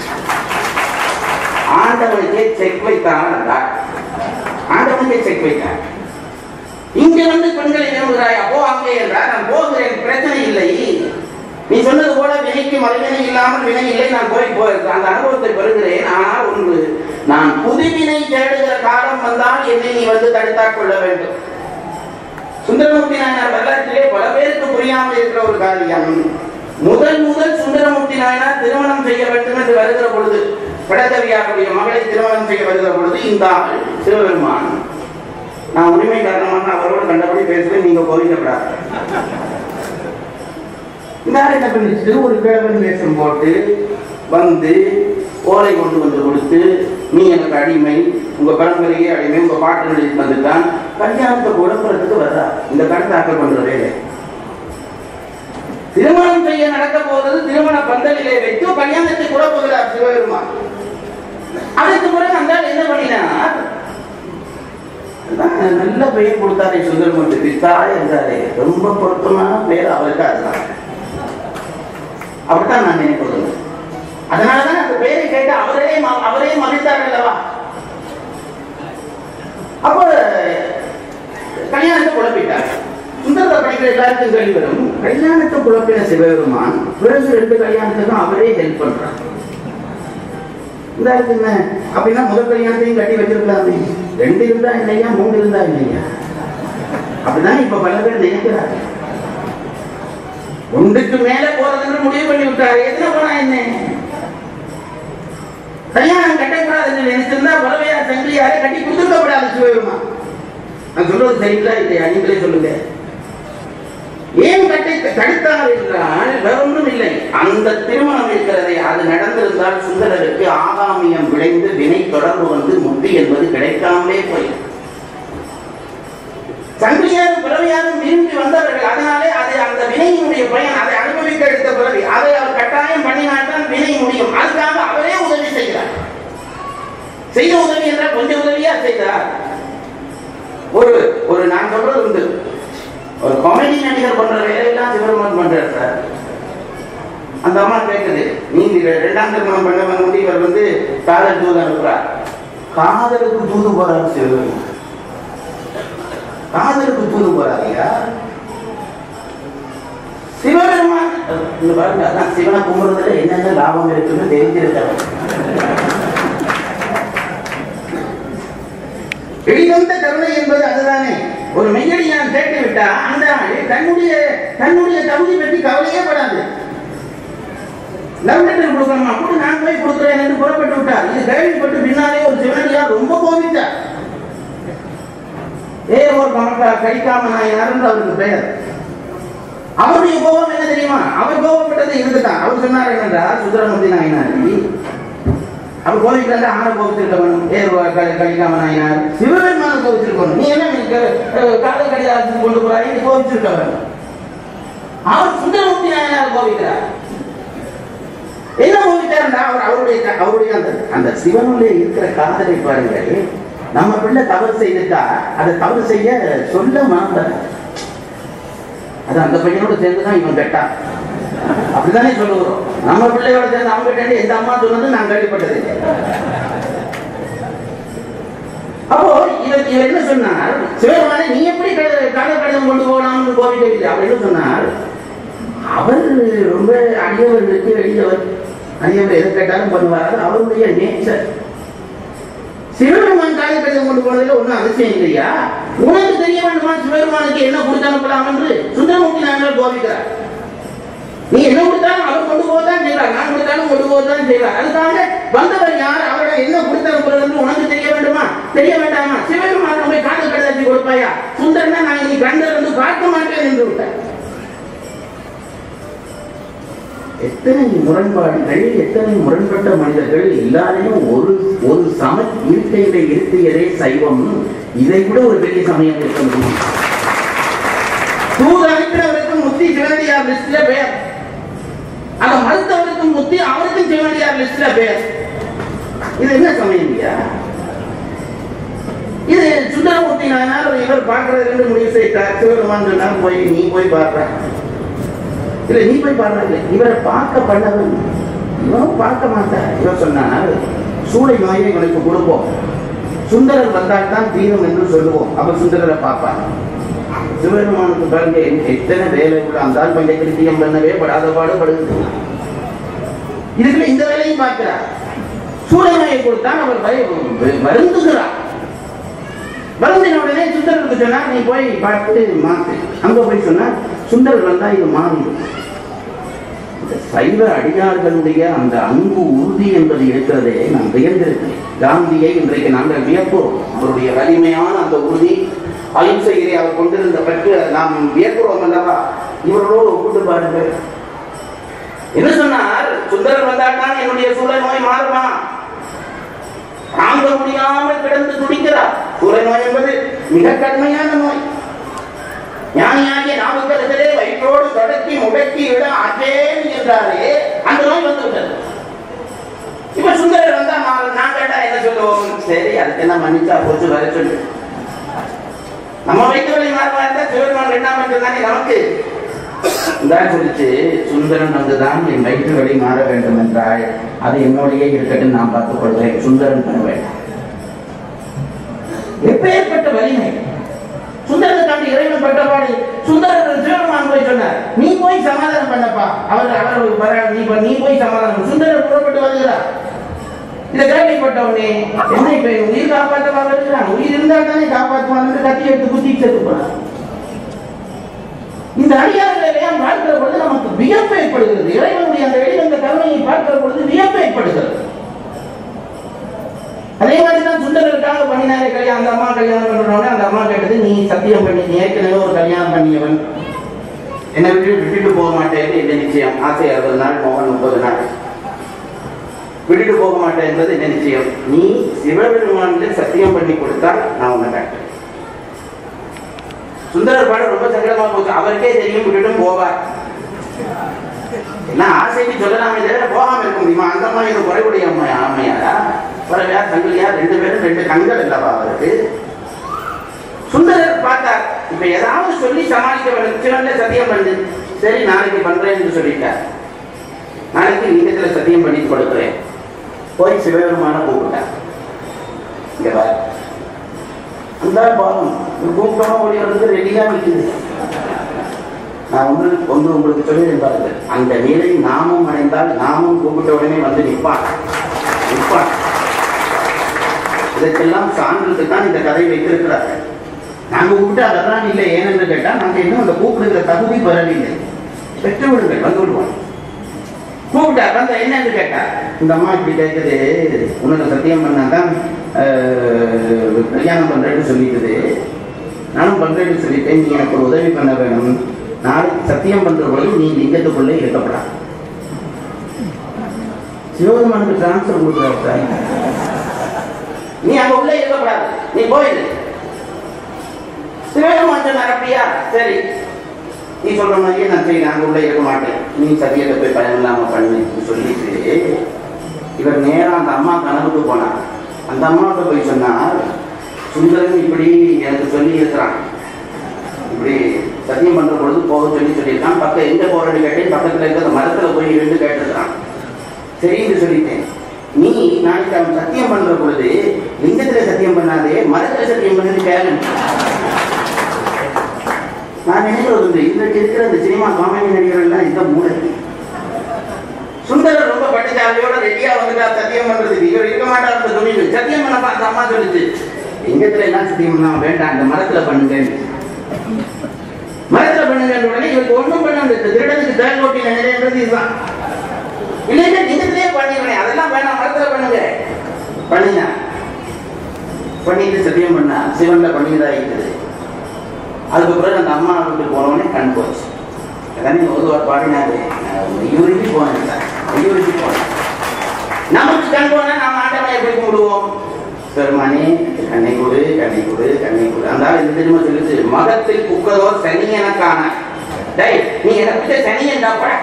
ஆண்டவனுக்கே செக் வைத்தான் அந்த ஆண்டவனுக்கே செக் வைத்தான் இங்க வந்து பெண்களை விரும்புகிறாய் அப்போ அங்கே என்றார் நான் போகிறேன் பிரச்சனை இல்லை நீ சொன்னது போல வினைக்கு மறுவினை இல்லாமல் வினை இல்லை நான் போய் போய் அந்த அனுபவத்தை பெறுகிறேன் ஆனால் ஒன்று நான் புதுவினை தேடுகிற காலம் வந்தால் என்னை நீ வந்து தடுத்தாக் கொள்ள வேண்டும் சுந்தரமூர்த்தி நாயனார் வரலாற்றிலே பல பேருக்கு புரியாமல் இருக்கிற ஒரு காரியம் முதல் முதல் சுந்தரமூர்த்தி நாயனார் திருமணம் செய்ய வேண்டும் என்று வருகிற பொழுது படகவியாருடைய மகளை திருமணம் செய்ய வருகிற பொழுது இந்த ஆள் சிவபெருமான் நான் உரிமை காரணமாக அவரோடு கண்டபடி பேசுவேன் நீங்க கோவிக்கப்படாது இந்த ஆள் என்ன பண்ணிச்சு ஒரு கிழவன் வேஷம் போட்டு வந்து ஓலை கொண்டு வந்து கொடுத்து நீ எனக்கு அடிமை உங்க பரம்பரையே அடிமை உங்க பாட்டு எழுதி வந்துட்டான் கல்யாணத்தை உடம்புறதுக்கு வர்றா இந்த கணத்தாக்கல் பண்ற வேலை திருமணம் செய்ய நடக்க போவது திருமண பந்தலிலே வைத்து கல்யாணத்தை கூட போகிறார் சிவபெருமான் அதற்கு பிறகு அந்த ஆள் என்ன பண்ணினார் அதான் நல்ல பெயர் கொடுத்தாரே சுந்தரமூர்த்தி பித்தாலே இருந்தாரே ரொம்ப பொருத்தமான பெயர் அவருக்கு அதுதான் அப்படித்தான் நான் நினைப்பது அதனாலதான் அந்த பெயரை கேட்டு அவரே ம- அவரே மகிழ்ந்தார் அல்லவா அப்போ கல்யாணத்தை குழப்பிட்டார் சுந்தரத்தை படிக்கிற எல்லாருக்கும் கேள்வி வரும் கல்யாணத்தை குழப்பின சிவபெருமான் பிறகு ரெண்டு கல்யாணத்துக்கும் அவரே ஹெல்ப் பண்றார் இந்த ஆளுக்கு என்ன அப்படின்னா முதல் கல்யாணத்தையும் கட்டி வச்சிருக்கலாமே ரெண்டு இருந்தா இல்லையா மூணு இருந்தா இல்லையா அப்படிதான் இப்ப பல பேர் நினைக்கிறாங்க ஒன்றுக்கு மேல போறதுன்னு முடிவு பண்ணி விட்டாரு எதுல போனா என்ன கல்யாணம் கட்டக்கூடாதுன்னு நினைச்சிருந்தா பறவையார் சங்கிலியாரை கட்டி கொடுத்துருக்கப்படாது சிவபெருமா நான் சொல்றது சரிங்களா இல்லையா நீங்களே சொல்லுங்க ஏன் கட்டை தடுத்தார் என்றால் வேற ஒன்றும் இல்லை அந்த திருமணம் இருக்கிறதே அது நடந்திருந்தால் சுந்தரருக்கு ஆகாமியம் விளைந்து வினை தொடர்பு வந்து முக்தி என்பது கிடைக்காமலே போயிடும் சங்கிலியாரும் பிறவியாரும் விரும்பி வந்தவர்கள் அதனாலே அது அந்த வினையினுடைய பயன் அதை அனுபவிக்க எடுத்த பிறவி அதை அவர் கட்டாயம் பண்ணினால்தான் வினை முடியும் அதுக்காக அவரே உதவி செய்கிறார் செய்த உதவி என்றால் கொஞ்சம் உதவியா செய்தார் ஒரு ஒரு நான் சொல்றது உண்டு ஒரு காமெடி நடிகர் பண்ற வேலையெல்லாம் சிவருமன் பண்றார் சார் அந்த அம்மா கேட்குது நீங்க ரெண்டாம் திருமணம் பண்ணவங்க வந்து இவர் வந்து காதல் தூது அனுப்புறார் காதலுக்கு தூது போறாரு சிவபெருமான் காதலுக்கு தூது போறாரியா சிவபெருமான் இங்க பாருங்க அதான் சிவனை கும்பிடுறதுல என்னென்ன லாபம் இருக்குன்னு தெரிஞ்சிருக்காங்க எளிதந்த கருணை என்பது அதுதானே ஒரு மெய்யடியான் கேட்டு விட்டா அந்த ஆள் தன்னுடைய தன்னுடைய தகுதி பற்றி கவலையே படாது லவ் லெட்டர் கொடுக்கணுமா கூட நான் போய் கொடுக்குறேன் என்று புறப்பட்டு விட்டார் இது கேள்விப்பட்டு பின்னாலே ஒரு சிவனடியார் ரொம்ப கோபித்தார் ஏ ஒரு கமக்கா கடிக்காம நான் யாருன்னு அவருக்கு பெயர் அவருடைய கோபம் என்ன தெரியுமா அவர் கோபப்பட்டது இதுக்குதான் அவர் சொன்னார் என்னன்றார் சுந்தரமூர்த்தி நாயனாரி அவர் கோவிக்கிறாரு ஆன கோபிச்சிருக்க வேணும் ஏ கடிக்காம நாயனார் சிவபெருமான கோபிச்சிருக்கணும் நீ என்ன எனக்கு, அஹ், காதல் கடிதாரத்துக்கு கொண்டு போறாய் நீ கோபிச்சிருக்க வேணும் அவர் சுந்தரமூர்த்தி நாயனார் கோபிக்கிறார் என்ன கோபிச்சாருன்னா அவர் அவருடைய க- அவருடைய அந்த அந்த சிவனுடைய இருக்கிற காதலை பாருங்க நம்ம பிள்ளை தவறு செய்துட்டா அதை தவறு செய்ய சொல்ல மாட்டார் அது அந்த பையனோட சேர்ந்து தான் இவன் கெட்டான் அப்படித்தானே சொல்லுகிறோம் நம்ம பிள்ளையோட சேர்ந்து அவங்க கேட்டு எந்த அம்மா சொன்னது நான் கேள்விப்பட்டது இல்லை. அப்போ இவர் இவர் என்ன சொன்னார் சிவபெருமானை நீ எப்படி க- காதல் கடிதம் கொண்டு போகலாம்னு கோபிக்கை அவர் என்ன சொன்னார் அவர் ரொம்ப அடியவர்களுக்கு எளியவர் அடியவர் எதை கேட்டாலும் பண்ணுவார் அவருடைய நேச்சர் சிவபெருமான் காதல் கடிதம் கொண்டு போனதுல ஒன்றும் அவசியம் இல்லையா உனக்கு தெரிய வேண்டுமா சிவபெருமானுக்கு என்ன கொடுத்து அனுப்பலாம் என்று சுந்தரமூர்த்தி நாங்கள் கோபிக்கிறார் நீ என்ன கொடுத்தாலும் அவர் கொண்டு போதான் செய்வார் நான் கொடுத்தாலும் கொண்டு போதான் செய்வார் அதுக்காக வந்தவர் யார் அவரை என்ன கொடுத்து அனுப்புறது என்று உனக்கு தெரிய வேண்டுமா தெரிய வேண்டாமா சிவபெருமான் போய் காதல் கடிதத்தை கொடுப்பாயா சுந்தரனா நான் இனி கண்டர் வந்து பார்க்க மாட்டேன் என்று விட்டார் எத்தனை முரண்பாடுகள் எத்தனை முரண்பட்ட மனிதர்கள் எல்லாரையும் ஒரு ஒரு சம இருக்கையில இருத்தியதே சைவம் இதை விட ஒரு பெரிய சமயம் இருக்க முடியும் தூது அனுப்பினவருக்கு முத்தி சிவனடியார் லிஸ்ட்ல பேர் அதை மறுத்தவருக்கு முத்தி அவருக்கும் சிவனடியார் லிஸ்ட்ல பேர் இது என்ன சமயம் ஐயா இது சுந்தரமூர்த்தி நாயனார் இவர் பார்க்கறது ரெண்டு முடிவு செய்தார் சிவபெருமான் சொன்னார் போய் நீ போய் பார்க்க இல்ல நீ போய் பாருங்க இவரை பார்க்க பண்ணவன் இவனும் பார்க்க மாட்டார் இவர் சொன்னார் சூளை நோயை இவனுக்கு கொடுப்போம் சுந்தரர் வந்தால் தான் தீரும் என்று சொல்லுவோம் அப்ப சுந்தரரை பார்ப்பார் சிவபெருமானுக்கு பாருங்க எத்தனை வேலை கூட அந்த ஆள் பஞ்ச கிருத்தியம் பண்ணவே படாத பாடுபடுது இதுக்குள்ள இந்த வேலையும் பார்க்கிறார் சூளை நோயை கொடுத்தான் அவர் வரு- வ- வருந்துகிறார் வருந்தின உடனே சுந்தரருக்கு சொன்னார் நீ போய் பார்த்து மாத்து அங்க போய் சொன்னா சுந்தரர் வந்தா இது மாறிடும் இந்த சைவ அடியார்களுடைய அந்த அன்பு உறுதி என்பது இருக்கிறதே நான் வியந்திருக்கிறேன் காந்தியை இன்றைக்கு நாங்கள் வியப்போம் அவருடைய வலிமையான அந்த உறுதி அகிம்சையிலே அவர் கொண்டிருந்த பற்றி நாம் வியக்கிறோம் அல்லவா இவர்களோடு ஒப்பிட்டு பாருங்கள் என்ன சொன்னார் சுந்தரர் வந்தால்தான் என்னுடைய சூழல் நோய் மாறுமா தாங்க முடியாமல் கிடந்து துடிக்கிறார் சூழல் நோய் என்பது மிக கடுமையான நோய் ஞானியாகிய நாமக்கரசரே வயிற்றோடு தொடக்கி முடக்கி விட அஜேன் என்றாரே அந்த நோய் வந்து விட்டது இப்ப சுந்தரர் வந்தா நான் நான் கேட்டா என்ன சொல்லுவோம் சரி அதுக்கு என்ன மன்னிச்சா போச்சு வர சொல்லு நம்ம வைத்த வழி மாறுவா இருந்தா சிவபெருமான் ரெண்டாம் தானே நமக்கு இந்த சொல்லிச்சு சுந்தரன் வந்துதான் என் வயிற்று வழி மாற வேண்டும் என்றாய் அது என்னோடையே இருக்கட்டும் நான் பார்த்துக் கொள்கிறேன் சுந்தரன் பண்ண வேண்டும் எப்பேற்பட்ட வலிமை சுந்தரனுக்காண்டி இறைவன் பட்டபாடு சுந்தரன் சிவபெருமான் போய் சொன்னார் நீ போய் சமாதானம் பண்ணப்பா அவர் அவர் வர நீ போ- நீ போய் சமாதானம் பண்ணு. சுந்தரர் புறப்பட்டு வருகிறார் இதை கேள்விப்பட்ட உடனே என்ன இப்ப உயிர் காப்பாற்றவா வருகிறான் உயிர் இருந்தால் தானே காப்பாற்றுவான் கத்தி எடுத்து குத்தி செத்து போனார் இந்த அடியார்களை எல்லாம் பார்க்கிற பொழுது நமக்கு வியப்பு ஏற்படுகிறது இறைவனுடைய அந்த வெளிவந்த கருணையை பார்க்கிற பொழுது வியப்பு ஏற்படுகிறது அதே மாதிரி தான் சுந்தரருக்காக பண்ணினாரே கல்யாணம் அந்த அம்மா கல்யாணம் பண்றோடனே அந்த அம்மா கேட்டது நீ சத்தியம் பண்ணி நீ ஏற்கனவே ஒரு கல்யாணம் பண்ணியவன் என்னை விட்டு விட்டுட்டு போக மாட்டேன் இந்த நிச்சயம் ஆசை அறுபது நாள் மோகன் முப்பது நாள் விட்டுட்டு போக மாட்டேன் என்பது என்ன நிச்சயம் நீ சிவபெருமானில் சத்தியம் பண்ணி கொடுத்தால் நான் உன்னை காட்டுறேன் சுந்தரர் பாடம் ரொம்ப சங்கடமா போச்சு அவருக்கே தெரியும் விட்டுட்டும் போவார் என்ன ஆசைக்கு சொல்லலாமே தவிர போகாம இருக்க முடியுமா அந்த மாதிரி ஒரு குறைவுடைய அம்மா ஆமையாரா குறைவையா தங்கிலியா ரெண்டு பேரும் ரெண்டு கண்கள் இல்லவா அவருக்கு சுந்தரர் பார்த்தார் இப்ப ஏதாவது சொல்லி சமாளிக்க வேண்டும் சிவன்ல சத்தியம் பண்ணு சரி நாளைக்கு பண்றேன் என்று சொல்லிட்டார் நாளைக்கு லிங்கத்துல சத்தியம் பண்ணி கொடுக்குறேன் போய் சிவபெருமான கூப்பிட்டார் இங்க பாரு அந்த பாவம் கூப்பிட்டோம் ஓடி வந்து ரெடியா நிற்குது நான் உங்களுக்கு ஒன்று உங்களுக்கு சொல்லிடுறேன் பாருங்க அந்த நிலை நாமும் அடைந்தால் நாமும் கூப்பிட்ட உடனே வந்து நிற்பான் நிற்பான் இதற்கெல்லாம் சான்றுக்கு தான் இந்த கதை வைத்திருக்கிறார்கள் நாங்க கூப்பிட்டு அதெல்லாம் இல்லை ஏனென்று கேட்டால் நாங்க இன்னும் அந்த கூப்பிடுகிற தகுதி பெறவில்லை பெற்று விடுங்கள் வந்து விடுவோம் கூப்பிட்டார் வந்த என்னன்னு கேட்டா இந்த அம்மா இப்படி கேட்குது உனக்கு சத்தியம் பண்ணாதான் ஆஹ், கல்யாணம் பண்றேன்னு சொல்லிட்டுது நானும் பண்றேன்னு சொல்லிட்டேன் நீ எனக்கு ஒரு உதவி பண்ண வேணும் நாளைக்கு சத்தியம் பண்ற பொழுது நீ லிங்கத்துக்குள்ளே இருக்கப்படா சிவபெருமானுக்கு டிரான்ஸ்ஃபர் கொடுக்குறாரு சார் நீ அங்க உள்ளே இருக்கக்கூடாது நீ போயிடு சிவபெருமான் சொன்னார் அப்படியா சரி நீ சொல்ற மாதிரியே நான் சரி நாங்க உள்ள இருக்க மாட்டேன் நீ சத்தியத்தை போய் பயம் இல்லாம பண்ணு சொல்லிட்டு இவர் நேரா அந்த அம்மா கனவுக்கு போனார் அந்த அம்மாவுக்கு போய் சொன்னார் சுந்தரன் இப்படி எனக்கு சொல்லி இருக்கிறான் இப்படி சத்தியம் பண்ற பொழுது போக சொல்லி சொல்லியிருக்கான் பக்கம் எங்க போறேன்னு கேட்டேன் பக்கத்துல இருக்க அந்த மரத்துல போய் இருந்து கேட்டிருக்கிறான் சரின்னு சொல்லிட்டேன் நீ நாளைக்கு அவன் சத்தியம் பண்ற பொழுது லிங்கத்துல சத்தியம் பண்ணாதே மரத்துல சத்தியம் பண்ணது கேளு நான் நினைக்கிறது உண்டு இன்றைக்கு இருக்கிற இந்த சினிமா காமெடி நடிகர்கள் எல்லாம் இந்த மூளை சுந்தரர் ரொம்ப பட்டுச்சாலையோட ரெடியா வந்துட்டா சத்தியம் பண்றதுக்கு இவர் இருக்க மாட்டார் அந்த துணிவு சத்தியம் பண்ணப்பா அந்த அம்மா சொல்லுச்சு லிங்கத்துல எல்லாம் சத்தியம் பண்ணலாம் வேண்டாம் அந்த மரத்துல பண்ணுங்க மரத்துல பண்ணுங்க உடனே இவருக்கு ஒண்ணும் பண்ண முடியாது திருடனுக்கு தேல் ஓட்டி நினைக்கிறது இதுதான் இல்லைன்னா லிங்கத்திலேயே பண்ணிடுறேன் அதெல்லாம் வேணாம் மரத்துல பண்ணுங்க பண்ணினா பண்ணிட்டு சத்தியம் பண்ணா சிவன்ல பண்ணியதா இருக்குது அதுக்கு பிறகு அந்த அம்மா வீட்டுக்கு போனவொடனே கண் போச்சு அதானே ஒருவர் பாடினாரு ஐயூரிக்கு போனேன் சார் ஐயூரிக்கு போனேன் நமக்கு கண் போனா நாம ஆண்டவனை எப்படி கும்பிடுவோம் பெருமானே கண்ணை கொடு கண்ணை கொடு கண்ணை கொடு அந்த ஆள் இந்த திரும்ப சொல்லுச்சு மகத்தில் குக்கதோ சனி எனக்கான டேய் நீ எனக்கு சனி என்றாப்பா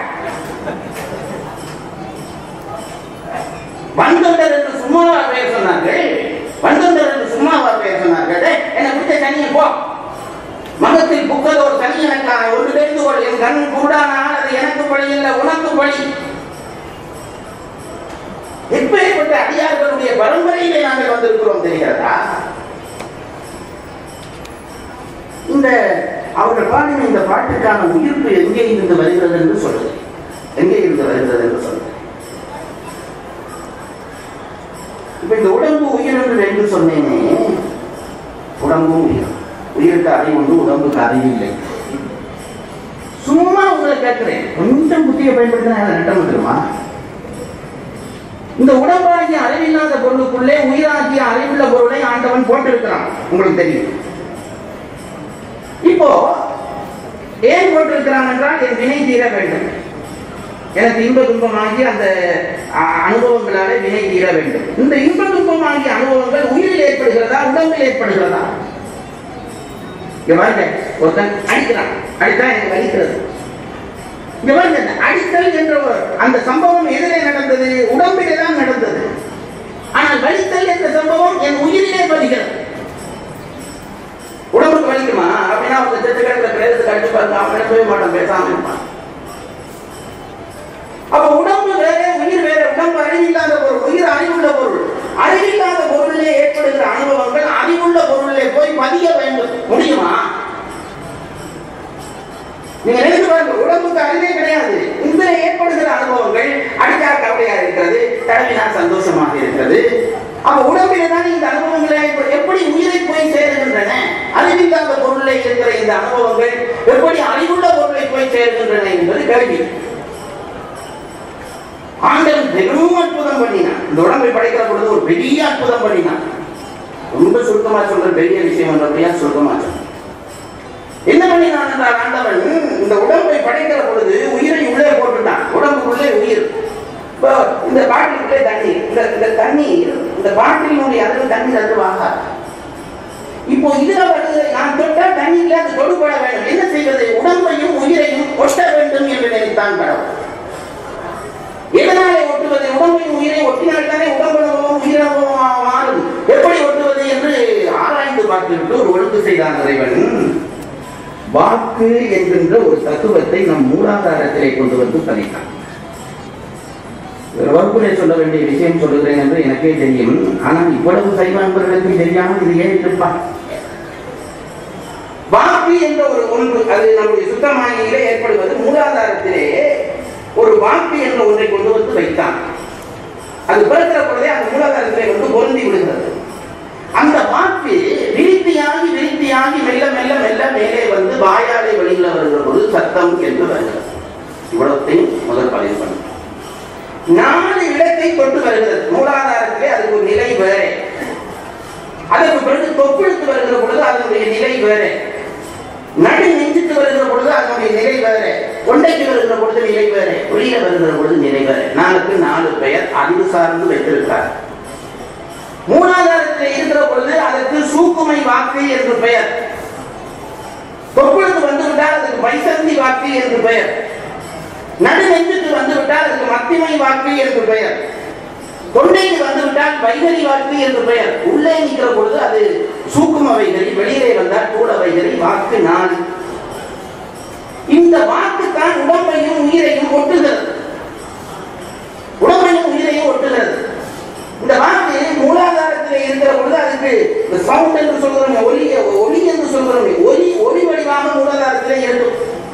வந்தொண்டர் என்று சும்மாவா பெயர் சொன்னார்கள் வந்தொண்டர் என்று சும்மாவா பெயர் சொன்னார்கள் டேய், என்னை விட்ட சனியை போ மகத்தில் புக்கதோர் சனி எனக்கான ஒன்று தெரிந்து கொள் என் கண் குருடானால் அது எனக்கு பழி இல்லை உனக்கு பழி எப்பேற்பட்ட அடியார்களுடைய பரம்பரையிலே நாங்கள் வந்திருக்கிறோம் தெரிகிறதா இந்த அவர்கள் பாடின இந்த பாட்டுக்கான உயிர்ப்பு எங்கே இருந்து வருகிறது என்று சொல்லுது எங்கே இருந்து வருகிறது என்று சொல்லுது இப்ப இந்த உடம்பு உயிர் என்று ரெண்டு சொன்னேனே உடம்பும் உயிர் உயிருக்கு அறிவு உண்டு உடம்புக்கு அறிவு இல்லை சும்மா உங்களை கேட்கிறேன் கொஞ்சம் புத்தியை பயன்படுத்தினா எனக்கு நட்டம் வந்துருமா இந்த உடம்பாகிய அறிவில்லாத பொருளுக்குள்ளே உயிராகிய அறிவுள்ள பொருளை ஆண்டவன் போட்டிருக்கிறான் உங்களுக்கு தெரியும் இப்போ ஏன் போட்டிருக்கிறான் என்றால் என் வினை தீர வேண்டும் எனக்கு இன்ப துன்பமாகி அந்த அ- அனுபவங்களாலே வினை தீர வேண்டும் இந்த இன்ப துன்பமாகிய அனுபவங்கள் உயிரில் ஏற்படுகிறதா உடம்பில் ஏற்படுகிறதா இங்க பாருங்க ஒருத்தன் அடிக்கிறான் அடித்தா எனக்கு வலிக்கிறது இங்க பாருங்க இந்த அடித்தல் என்ற ஒரு- அந்த சம்பவம் எதிலே நடந்தது உடம்பிலே தான் நடந்தது ஆனால் வலித்தல் என்ற சம்பவம் என் உயிரிலே வருகிறது உடம்புக்கு வலிக்குமா அப்படின்னா அவங்க செத்து கிடக்கிற பிரேதத்துக்கு அடிச்சு பாருங்க அவன் பேசவே மாட்டான் பேசாம இருப்பான் அப்ப உடம்பு வேற உயிர் வேற உடம்பு அறிவில்லாத பொருள் உயிர் அறிவுள்ள பொருள் அறிவில்லாத பொருளிலே ஏற்படுகிற அனுபவங்கள் அறிவுள்ள பொருளிலே போய் பதிய வேண்டும் முடியுமா நீங்க நினைச்சு பாருங்க உடம்புக்கு அறிவே கிடையாது இந்த ஏற்படுகிற அனுபவங்கள் அடித்தா கவலையா இருக்கிறது தடவினா சந்தோஷமாக இருக்கிறது அப்ப உடம்பிலே தான் இந்த அனுபவங்களை எப்படி- எப்படி உயிரை போய் சேருகின்றன அறிவில்லாத பொருளை இருக்கிற இந்த அனுபவங்கள் எப்படி அறிவுள்ள பொருளை போய் சேர்கின்றன என்பது கேள்வி ஆண்டவன் பெரும் அற்புதம் பண்ணினான் இந்த உடம்பை படைக்கிற பொழுது ஒரு பெரிய அற்புதம் பண்ணினான் ரொம்ப சுருக்கமா சொல்ற பெரிய விஷயம் என்றபடியா சுருக்கமா சொல்றேன் என்ன பண்ணினான் என்றால் ஆண்டவன் இந்த உடம்பை படைக்கிற பொழுது உயிரை உள்ளே போட்டுட்டான் உடம்புக்குள்ளே உயிர் இப்போ இந்த பாட்டிலுக்குள்ளே தண்ணீர் இந்த இந்த தண்ணீர் இந்த பாட்டிலினுடைய அளவு தண்ணீர் அதுவாக இப்போ இதுல வருது நான் தொட்டா தண்ணீர்ல அது தொடுபட வேண்டும் என்ன செய்வது உடம்பையும் உயிரையும் ஒட்ட வேண்டும் என்று நினைத்தான் கடவுள் எதனாலே ஒட்டுவது உடம்பையும் உயிரை ஒட்டினால் தானே உடம்பு அனுபவம் உயிர் அனுபவம் மாறும் எப்படி ஒட்டுவது என்று ஆராய்ந்து பார்த்துவிட்டு ஒரு ஒழுங்கு செய்தான் இறைவன் வாக்கு என்கின்ற ஒரு தத்துவத்தை நம் மூலாதாரத்திலே கொண்டு வந்து பதித்தான் ஒரு வகுப்பிலே சொல்ல வேண்டிய விஷயம் சொல்லுகிறேன் என்று எனக்கே தெரியும் ஆனால் இவ்வளவு சைவ அன்பர்களுக்கு தெரியாமல் இது ஏன் இருப்பான் வாக்கு என்ற ஒரு ஒன்று அது நம்முடைய சுத்தமானியிலே ஏற்படுவது மூலாதாரத்திலே ஒரு வாக்கு என்ற ஒன்றை கொண்டு வந்து வைத்தான் அது பிறக்கிற பொழுதே அந்த மூலாதாரத்திலே வந்து பொருந்தி விடுகிறது அந்த வாக்கு விருத்தியாகி விருத்தியாகி மெல்ல மெல்ல மெல்ல மேலே வந்து வாயாலே வெளியில வருகிற பொழுது சத்தம் என்று வருகிறது இவ்வளத்தையும் முதல் பதிவு பண்ணு நாலு இடத்தை தொட்டு வருகிறது மூலாதாரத்திலே அதுக்கு ஒரு நிலை வேற அதற்கு பிறகு தொப்புழுத்து வருகிற பொழுது அதனுடைய நிலை வேற நடு நெஞ்சுக்கு வருகிற பொழுது அதனுடைய நிலை வேற கொண்டைக்கு வருகிற பொழுது நிலை வேற வெளியில வருகிற பொழுது நிலை வேற நாளுக்கு நாலு பெயர் அறிவு சார்ந்து வைத்திருக்கிறார் மூலாதாரத்தில் இருக்கிற பொழுது அதற்கு சூக்குமை வாக்கு என்று பெயர் தொப்புளுக்கு வந்து விட்டால் அதுக்கு வைசந்தி வாக்கு என்று பெயர் நடு நெஞ்சுக்கு வந்து விட்டால் அதுக்கு மத்திமை வாக்கு என்று பெயர் தொண்டைக்கு வந்து விட்டால் வைகரி வாக்கு என்று பெயர் உள்ளே நிற்கிற பொழுது அது சூக்கும வைகரி வெளியிலே வந்தால் கூட வைகரி வாக்கு நாலு இந்த வாக்கு தான் உடம்பையும் உயிரையும் ஒட்டுகிறது உடம்பையும் உயிரையும் ஒட்டுகிறது இந்த வாக்கு மூலாதாரத்தில் இருக்கிற பொழுது அதற்கு சவுண்ட் என்று சொல்கிறோமே ஒலி ஒலி என்று சொல்கிறோமே ஒலி ஒலி வடிவாக மூலாதாரத்திலே இருக்கும்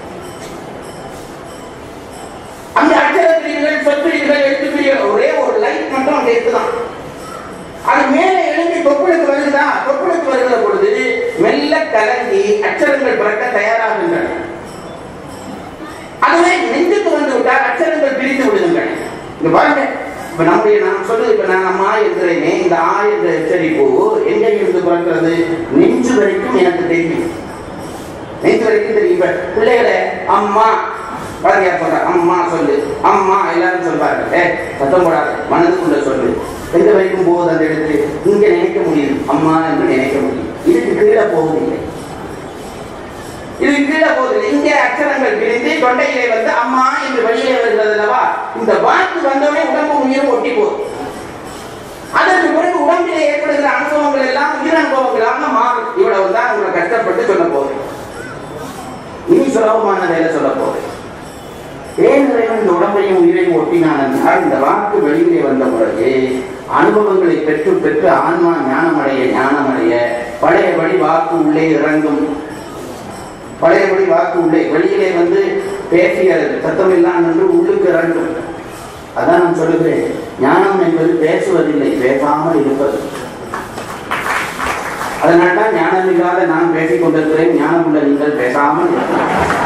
அந்த அச்சர பிரிவுகள் சொற்பிரிவுகள் எழுத்து பிரிவுகள் ஒரே ஒரு லைட் மட்டும் அங்க இருக்குதான் அது மேலே எழும்பி தொப்புளுக்கு வருகிறதா தொப்புளுக்கு வருகிற பொழுது மெல்ல கலங்கி அச்சரங்கள் பிறக்க தயாராகுங்கள் அதுவே நெஞ்சுக்கு வந்து விட்டால் அச்சரங்கள் பிரித்து விடுங்கள் இங்க பாருங்க இப்ப நம்முடைய நான் சொல்றது இப்ப நான் அம்மா இருக்கிறேனே இந்த ஆ என்ற எச்சரிப்பு எங்க இருந்து பிறக்கிறது நெஞ்சு வரைக்கும் எனக்கு தெரியும் நெஞ்சு வரைக்கும் தெரியும் இப்ப பிள்ளைகளை அம்மா பாரதியார் சொல்ற அம்மா சொல்லு அம்மா எல்லாரும் சொல்றாங்க ஏ சத்தம் போடாத மனதுக்குள்ள சொல்லு எந்த வரைக்கும் போகுது அந்த இடத்துல இங்க நினைக்க முடியும் அம்மா என்று நினைக்க முடியும் இதுக்கு கீழே போவதில்லை இது கீழே போகுது இங்கே அச்சரங்கள் பிரிந்து தொண்டையிலே வந்து அம்மா என்று வெளியே வருகிறது அல்லவா இந்த வாக்கு வந்தோடனே உடம்பு உயிரும் ஒட்டி போகுது அதற்கு பிறகு உடம்பிலே ஏற்படுகிற அனுபவங்கள் எல்லாம் உயிர் அனுபவங்களாக மாறும் இவ்வளவு தான் உங்களை கஷ்டப்பட்டு சொல்ல போகிறேன் இனி சுலபமான வேலை சொல்ல போகிறேன் ஏன் இறைவன் இந்த உடம்பையும் உயிரையும் ஒட்டினான் என்றால் இந்த வாக்கு வெளியிலே வந்த பிறகு அனுபவங்களை பெற்று பெற்று ஆன்மா ஞானமடைய ஞானமடைய பழையபடி வாக்கு உள்ளே இறங்கும் பழையபடி வாக்கு உள்ளே வெளியிலே வந்து பேசிய சத்தம் இல்லாமல் என்று உள்ளுக்கு இறங்கும் அதான் நான் சொல்லுகிறேன் ஞானம் என்பது பேசுவதில்லை பேசாமல் இருப்பது அதனால்தான் ஞானம் இல்லாத நான் பேசிக் கொண்டிருக்கிறேன் ஞானம் உள்ள நீங்கள் பேசாமல் இருக்கிறீர்கள்.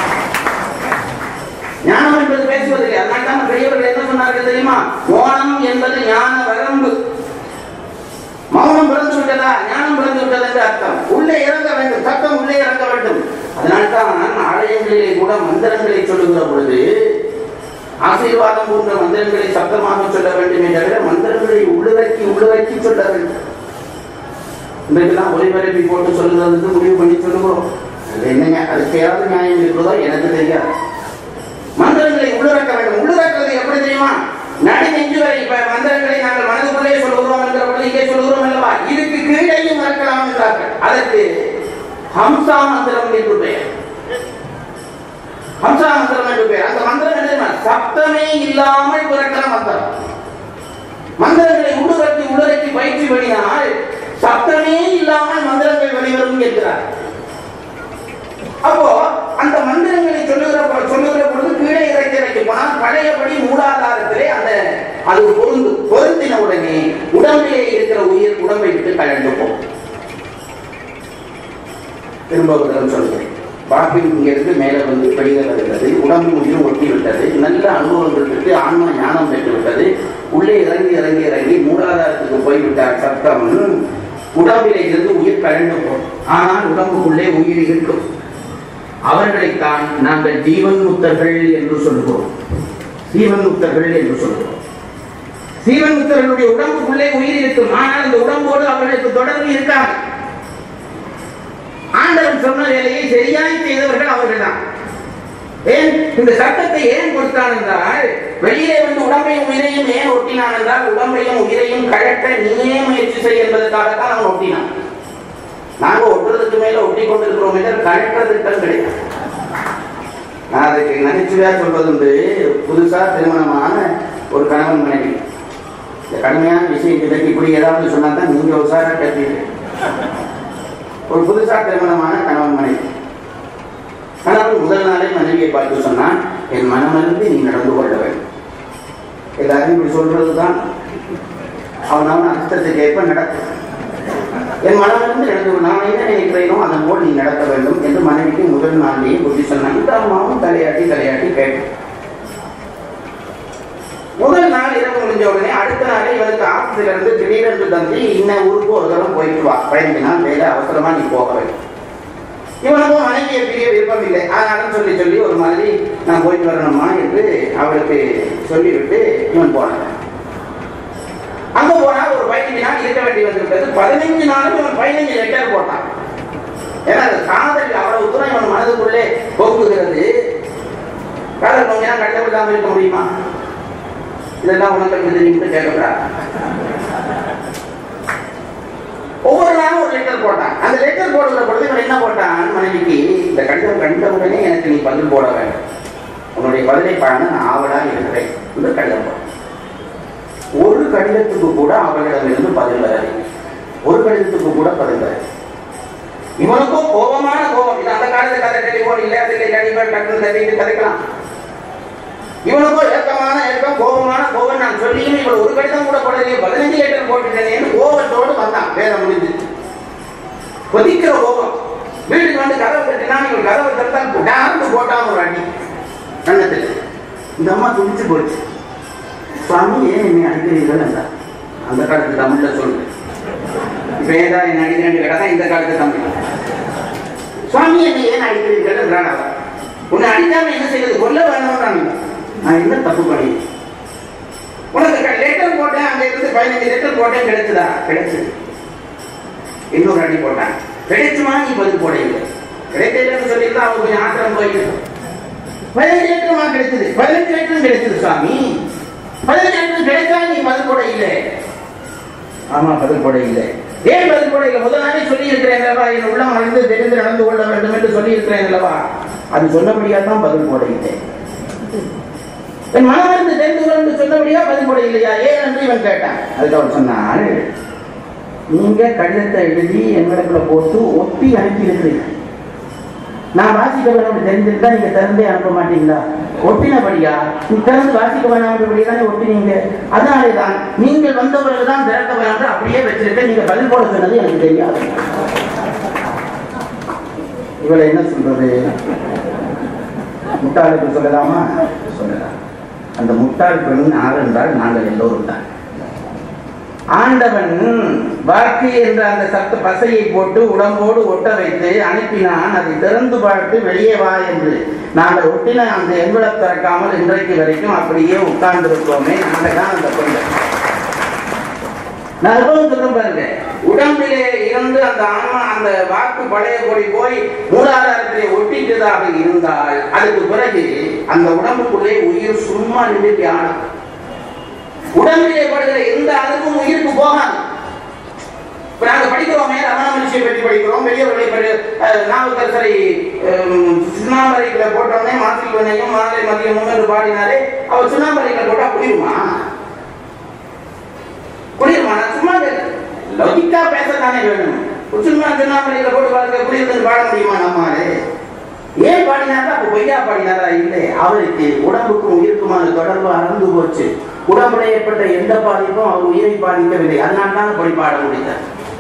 ஞானம் என்பது பேசுவதில்லை அதனால்தான் பெரியவர்கள் என்ன சொன்னார்கள் தெரியுமா மோனம் என்பது ஞான வரம்பு மௌனம் பிறந்து விட்டதா ஞானம் பிறந்து விட்டது என்று அர்த்தம் உள்ளே இறங்க வேண்டும் சத்தம் உள்ளே இறங்க வேண்டும் அதனால்தான் ஆலயங்களிலே கூட மந்திரங்களை சொல்லுகிற பொழுது ஆசீர்வாதம் போன்ற மந்திரங்களை சத்தமாக சொல்ல வேண்டுமே தவிர மந்திரங்களை உள்ளுரைக்கி உள்ளுரைக்கி சொல்ல வேண்டும் இன்றைக்கெல்லாம் ஒளிபரப்பி போட்டு சொல்லுறதுக்கு முடிவு பண்ணி சொல்லுகிறோம் அது என்னங்க அதுக்கு ஏதாவது நியாயம் இருக்கிறதோ எனக்கு தெரியாது மந்திரங்களை உள்ளிறக்க வேண்டும் உள்ளிறக்கிறது எப்படி தெரியுமா நடி நெஞ்சு வரை இப்ப மந்திரங்களை நாங்கள் மனதுக்குள்ளே சொல்லுகிறோம் என்கிற பொழுது இங்கே சொல்லுகிறோம் அல்லவா இதுக்கு கீழேயும் மறக்கலாம் என்றார்கள் அதற்கு ஹம்சா மந்திரம் என்று பெயர் ஹம்சா மந்திரம் என்று பெயர் அந்த மந்திரம் என்ன தெரியுமா? சப்தமே இல்லாமல் பிறக்கிற மந்திரம் மந்திரங்களை உள்ளுரைக்கு உள்ளுரைக்கு பயிற்சி பண்ணினால் சப்தமே இல்லாமல் மந்திரங்கள் வெளிவரும் என்கிறார் அப்போ அந்த மந்திரங்களை சொல்லுகிற பொ- சொல்லுகிற பொழுது கீழே இறக்கி இறக்கி போனால் பழையபடி மூலாதாரத்திலே அந்த அது பொருந்து பொருந்தின உடனே உடம்பிலே இருக்கிற உயிர் உடம்பை விட்டு கலந்து போகும் திரும்ப ஒரு தடவை சொல்கிறேன் பாப்பி இங்கிருந்து மேலே வந்து வெளியே வருகிறது உடம்பு உயிரும் ஒட்டி விட்டது நல்ல அனுபவங்கள் பெற்று ஆன்மா ஞானம் பெற்று விட்டது உள்ளே இறங்கி இறங்கி இறங்கி மூலாதாரத்துக்கு போய்விட்டார் சத்தம் உடம்பிலே இருந்து உயிர் கலந்து போகும் ஆனால் உடம்புக்குள்ளே உயிர் இருக்கும் அவர்களைத்தான் நாங்கள் ஜீவன் முத்தர்கள் என்று சொல்கிறோம் ஜீவன் முத்தர்கள் என்று சொல்கிறோம் ஜீவன் முத்தர்களுடைய உடம்புக்குள்ளே உயிர் இருக்கும் ஆனால் அந்த உடம்போடு அவர்களுக்கு தொடர்பு இருக்காது ஆண்டவன் சொன்ன வேலையை சரியாய் செய்தவர்கள் அவர்கள்தான் ஏன் இந்த சட்டத்தை ஏன் கொடுத்தான் என்றால் வெளியிலே வந்து உடம்பையும் உயிரையும் ஏன் ஒட்டினான் என்றால் உடம்பையும் உயிரையும் கழட்ட நீயே முயற்சி செய் என்பதற்காகத்தான் அவன் ஒட்டினான் நாங்க ஒட்டுறதுக்கு மேல ஒட்டி கொண்டிருக்கிறோம் என்றால் கழற்ற திட்டம் கிடையாது நான் அதுக்கு நகைச்சுவையா சொல்வது வந்து புதுசா திருமணமான ஒரு கணவன் மனைவி இந்த கடுமையான விஷயம் இதற்கு இப்படி ஏதாவது சொன்னா தான் நீங்க உசாரா கேட்பீங்க ஒரு புதுசா திருமணமான கணவன் மனைவி கணவன் முதல் நாளே மனைவியை பார்த்து சொன்னான் என் மனமருந்து நீ நடந்து கொள்ள வேண்டும் எல்லாரும் இப்படி சொல்றதுதான் அவன் அவன் அர்த்தத்துக்கு ஏற்ப நடக்கும் என் மனமிருந்து நடந்து கொள். நான் என்ன நினைக்கிறேனோ அதன் போல் நீ நடக்க வேண்டும் என்று மனைவிக்கு முதல் நாளிலேயே புத்தி சொன்னான் இந்த அம்மாவும் தலையாட்டி தலையாட்டி கேட்டேன் முதல் நாள் இரவு முடிஞ்ச உடனே அடுத்த நாளே இவனுக்கு ஆபீஸ்ல இருந்து திடீரென்று தந்து இன்ன ஊருக்கு ஒரு தரம் போயிட்டு வா பயந்தினால் வேலை அவசரமா நீ போக வேண்டும் இவனுக்கும் மனைவியை பிரிய விருப்பம் இல்லை ஆனாலும் சொல்லி சொல்லி ஒரு மாதிரி நான் போயிட்டு வரணுமா என்று அவளுக்கு சொல்லிவிட்டு இவன் போனான் அங்க போனா ஒரு பதினஞ்சு நாள் இருக்க வேண்டி வந்திருக்கிறது பதினஞ்சு நாளும் இவன் பதினஞ்சு லெட்டர் போட்டான் ஏன்னா அந்த காதல் அவ்வளவு தூரம் இவன் மனதுக்குள்ளே போக்குகிறது காதல் கொஞ்ச நேரம் கட்ட விடாம இருக்க முடியுமா இதெல்லாம் உனக்கு தெரியும் கேட்கக்கூடாது ஒவ்வொரு நாளும் ஒரு லெட்டர் போட்டான் அந்த லெட்டர் போடுற பொழுது இவன் என்ன போட்டான் மனைவிக்கு இந்த கடிதம் கண்ட உடனே எனக்கு நீ பதில் போட வேண்டும் உன்னுடைய பதிலை பாட நான் ஆவலா இருக்கிறேன் என்று கடிதம் போட்டான் ஒரு கடிதத்துக்கு கூட அவளிடமிருந்து பதில் வரவில்லை ஒரு கடிதத்துக்கு கூட பதில் தரல இவனுக்கும் கோபமான கோபம் இது அந்த காலத்து கதை டெலிபோன் இல்லை அது இல்லை டெலிபோன் டக்குன்னு தட்டிட்டு கதைக்கலாம் இவனுக்கும் ஏக்கமான ஏக்கம் கோபமான கோபம் நான் சொல்லியும் இவன் ஒரு கடிதம் கூட போடலையே பதினஞ்சு லேட்டர் போட்டுட்டேனேன்னு கோபத்தோடு வந்தான் வேலை முடிஞ்சு கொதிக்கிற கோபம் வீட்டுக்கு வந்து கதவை கட்டினா இவன் கதவை திறந்தால் டார்ந்து போட்டான் ஒரு அடி கண்ணத்தில் இந்த அம்மா துடிச்சு போச்சு சுவாமி ஏன் என்னை அடிக்கிறீர்கள் என்றார் அந்த காலத்து தமிழ்ல சொல்லு இப்ப ஏதா என்ன அடிக்கிறேன்னு கேட்டா இந்த காலத்து தமிழ் சுவாமி என்னை ஏன் அடிக்கிறீர்கள் என்றான் அவர் உன்னை அடிக்காம என்ன செய்வது கொல்ல வேணும்ன்றான் நான் என்ன தப்பு பண்ணி உனக்கு லெட்டர் போட்டேன் அங்க இருந்து பதினஞ்சு லெட்டர் போட்டேன் கிடைச்சதா கிடைச்சது இன்னொரு அடி போட்டான் கிடைச்சுமா நீ பதில் போட இல்லை கிடைக்கலன்னு சொல்லியிருந்தா அவங்க கொஞ்சம் ஆத்திரம் போயிருக்கும் பதினஞ்சு லெட்டருமா கிடைச்சது பதினஞ்சு லெட்டரும் கிடைச்சது சுவாமி பதினஞ்சு லெட்டரும் கிடைச்சா நீ பதில் போட இல்லை ஆமா பதில் போட இல்லை ஏன் பதில் போட இல்லை முதல் நாளே சொல்லி இருக்கிறேன் அல்லவா என் உள்ளம் அறிந்து தெரிந்து நடந்து கொள்ள வேண்டும் என்று சொல்லி இருக்கிறேன் அல்லவா அது சொன்னபடியா தான் பதில் போட இல்லை என் மனமிருந்து தெரிந்து கொள்ள என்று சொன்னபடியா பதில் போட இல்லையா ஏன் என்று இவன் கேட்டான் அதுக்கு அவர் சொன்னார் நீங்க கடிதத்தை எழுதி என்னிடத்துல போட்டு ஒட்டி அனுப்பி இருக்கிறீங்க நான் வாசிக்க வேணும் தெரிஞ்சிருந்தா நீங்க திறந்தே அனுப்ப மாட்டீங்களா ஒட்டினபடியா நீ திறந்து வாசிக்க வேணாம்ன்றபடி தானே ஒட்டினீங்க அதனாலே தான் நீங்கள் வந்த பிறகு தான் திறக்க வேணாம் அப்படியே வச்சிருக்க நீங்க பதில் போட சொன்னது எனக்கு தெரியாது இவளை என்ன சொல்றது முட்டாளுக்கு சொல்லலாமா சொல்லலாம் அந்த முட்டாள் பெண் ஆறு என்றால் நாங்கள் எல்லோரும் தான் ஆண்டவன் வாக்கு என்ற அந்த சத்த பசையை போட்டு உடம்போடு ஒட்ட வைத்து அனுப்பினான் அதை திறந்து பார்த்து வெளியே வா என்று நாங்கள் ஒட்டின அந்த என்வலப் திறக்காமல் இன்றைக்கு வரைக்கும் அப்படியே உட்கார்ந்து இருக்கோமே நாங்கள் தான் அந்த பெண்கள் நான் எப்பவும் சொல்றேன் பாருங்க உடம்பிலே இருந்து அந்த ஆன்மா அந்த வாக்கு பழைய கொடி போய் மூலாதாரத்திலே ஒட்டிட்டதாக இருந்தால் அதுக்கு பிறகு அந்த உடம்புக்குள்ளே உயிர் சும்மா நின்று தியானம் உடம்பிலே படுகிற எந்த அளவுக்கும் உயிருக்கு போகாது இப்ப நாங்க படிக்கிறோமே ரமண மனுஷியை பற்றி படிக்கிறோம் பெரியவர்களை பற்றி அஹ், நாவுக்கரசரை அஹ், சுண்ணாம்பரைகளை போட்டோடனே மாசில்வனையும் மாலை மதியமும் என்று பாடினாரே அவர் சுண்ணாம்பரைகளை போட்டா புரியுமா புரியுமா நான் சும்மா லொஜிக்கா பேசத்தானே வேணும் சும்மா சுண்ணாம்பரைகளை போட்டு பாருங்க புரியுதுன்னு பாட முடியுமா நம்மாலே ஏன் பாடினாரா அப்ப பொய்யா பாடினாரா இல்லை அவருக்கு உடம்புக்கும் உயிருக்குமான தொடர்பு அறந்து போச்சு உடம்புல ஏற்பட்ட எந்த பாதிப்பும் அவர் உயிரை பாதிக்கவில்லை அதனால தான் அப்படி பாட முடிந்தார்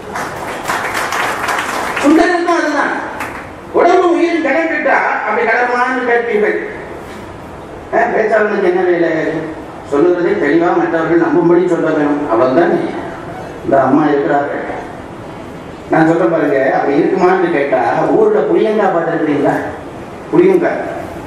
சுந்தரருக்கும் அதுதான் உடம்பு உயிர் கடந்துட்டா அப்படி கடமான்னு கேட்பீர்கள் அஹ், பேச்சாளனுக்கு என்ன வேலை சொல்லுவதை தெளிவா மற்றவர்கள் நம்பும்படி சொல்ல வேணும் அவ்வளவுதான் இந்த அம்மா இருக்கிறார்கள் நான் சொல்ல பாருங்க அப்படி இருக்குமான்னு கேட்டா ஊர்ல புளியங்காய் பார்த்துருக்கிறீங்களா புளியங்காய்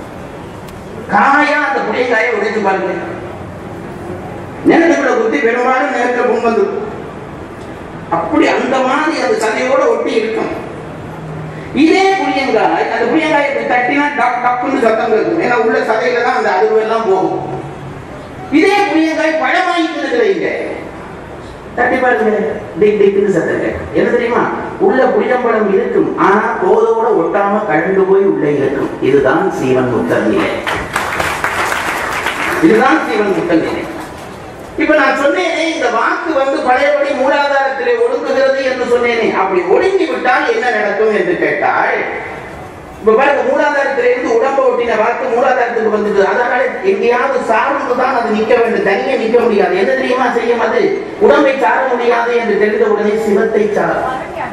காயா அந்த புளியங்காயை உடைச்சு பாருங்க நிலத்துக்குள்ள குத்தி பெரும்பாலும் நேரத்தில் புண் வந்து அப்படி அந்த மாதிரி அந்த சதையோட ஒட்டி இருக்கும் இதே புளியங்காய் அந்த புளியங்காயை இப்படி தட்டினா டக் டக்குன்னு சத்தம் கேட்கும் ஏன்னா உள்ள சதையில தான் அந்த அருவு எல்லாம் போகும் இதே புளியங்காய் பழமாயிட்டு இருக்கிறீங்க தட்டி பாருங்க டிக் டிக்னு சத்தம் கேட்கும் என்ன தெரியுமா உள்ள புளியம்பழம் இருக்கும் ஆனா தோலோட ஒட்டாம கழண்டு போய் உள்ளே இருக்கும் இதுதான் சீவன் முத்தல் நிலை இதுதான் சீவன் முத்தல் நிலை இப்ப நான் சொன்னேனே இந்த வாக்கு வந்து பழையபடி மூலாதாரத்திலே ஒடுங்குகிறது என்று சொன்னேனே அப்படி ஒடுங்கி விட்டால் என்ன நடக்கும் என்று கேட்டால் இப்ப பாருங்க மூலாதாரத்தில இருந்து உடம்ப ஒட்டின வாக்கு மூலாதாரத்துக்கு வந்தது அதனால எங்கேயாவது சார்ந்து தான் அது நிக்க வேண்டும் தனியே நிக்க முடியாது என்ன தெரியுமா செய்யும் அது உடம்பை சார முடியாது என்று தெரிந்த உடனே சிவத்தை சாரும்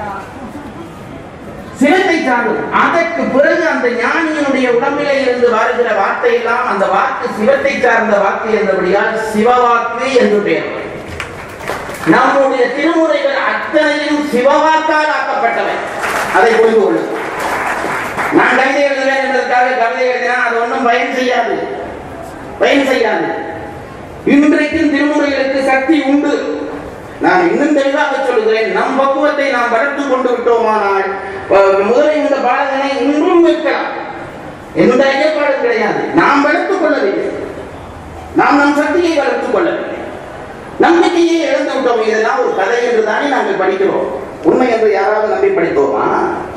சிவத்தை சார்ந்தது அதற்கு பிறகு அந்த ஞானியினுடைய உடம்பிலே இருந்து வருகிற வார்த்தை எல்லாம் அந்த வாக்கு சிவத்தை சார்ந்த வாக்கு என்றபடியால் சிவவாக்கு என்று பெயர் நம்முடைய திருமுறைகள் அத்தனையும் சிவவாக்கால் ஆக்கப்பட்டவை அதை புரிந்து கொள்ளுங்கள் நான் கவிதை எழுதுவேன் என்பதற்காக கவிதை எழுதினா அது ஒன்றும் பயன் செய்யாது பயன் செய்யாது இன்றைக்கும் திருமுறைகளுக்கு சக்தி உண்டு நான் இன்னும் தெளிவாக சொல்கிறேன் நம் பக்குவத்தை நாம் வளர்த்து கொண்டு விட்டோமானால் அஹ், முதலை இந்த பாலகனை இன்றும் வைக்கலாம் எந்த ஐயப்பாடும் கிடையாது நாம் வளர்த்துக் கொள்ளவில்லை நாம் நம் சக்தியை வளர்த்துக் கொள்ளவில்லை நம்பிக்கையை இழந்து விட்டோம் இதெல்லாம் ஒரு கதை என்று தானே நாங்கள் படிக்கிறோம் உண்மை என்று யாராவது நம்பி படித்தோமா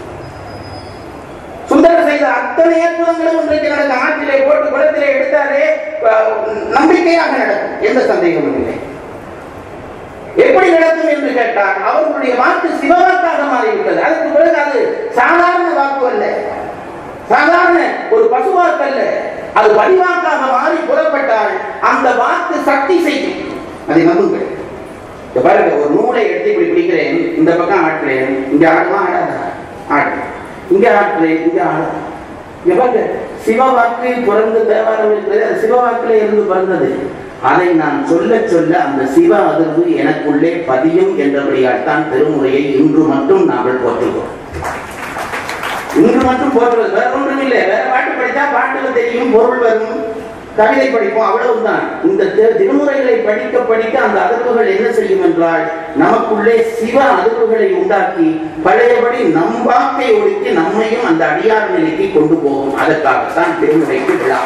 சுந்தரர் செய்த அத்தனை அற்புதங்களும் இன்றைக்கு நடந்த ஆற்றிலே போட்டு குளத்திலே எடுத்தாலே அஹ், நம்பிக்கையாக நடக்கும் எந்த சந்தேகமும் இல்லை எப்படி நடக்கும் என்று கேட்டால் அவர்களுடைய வாக்கு சிவவாக்காக மாறிவிட்டது அதற்கு பிறகு அது சாதாரண வாக்கு அல்ல சாதாரண ஒரு பசுவாக்கு அல்ல அது பதிவாக்காக மாறி புறப்பட்டால் அந்த வாக்கு சக்தி செய்யும் அதை நம்புங்கள் இப்ப பாருங்க ஒரு நூலை எடுத்து இப்படி பிடிக்கிறேன் இந்த பக்கம் ஆட்டுறேன் இங்க ஆடுமா ஆடாதா ஆடு இங்க ஆட்டுறேன் இங்க ஆடு இங்க பாருங்க சிவவாக்கு பிறந்து தேவாரம் இருக்கிறது அது சிவவாக்குல இருந்து பிறந்தது அதை நான் சொல்ல சொல்ல அந்த சிவ அதிர்வு எனக்குள்ளே பதியும் என்றபடியால் தான் திருமுறையை இன்று மட்டும் நாங்கள் போற்றுகிறோம் இன்று மட்டும் போற்றுவது வேற ஒன்றும் இல்லை வேற பாட்டு படித்தா பாட்டுல தெரியும் பொருள் வரும் கவிதை படிப்போம் அவ்வளவுதான் இந்த தி- திருமுறைகளை படிக்க படிக்க அந்த அதிர்வுகள் என்ன செய்யும் என்றால் நமக்குள்ளே சிவ அதிர்வுகளை உண்டாக்கி பழையபடி நம் வாக்கை ஒடுக்கி நம்மையும் அந்த அடியார் நிலைக்கு கொண்டு போகும் அதற்காகத்தான் திருமுறைக்கு விழா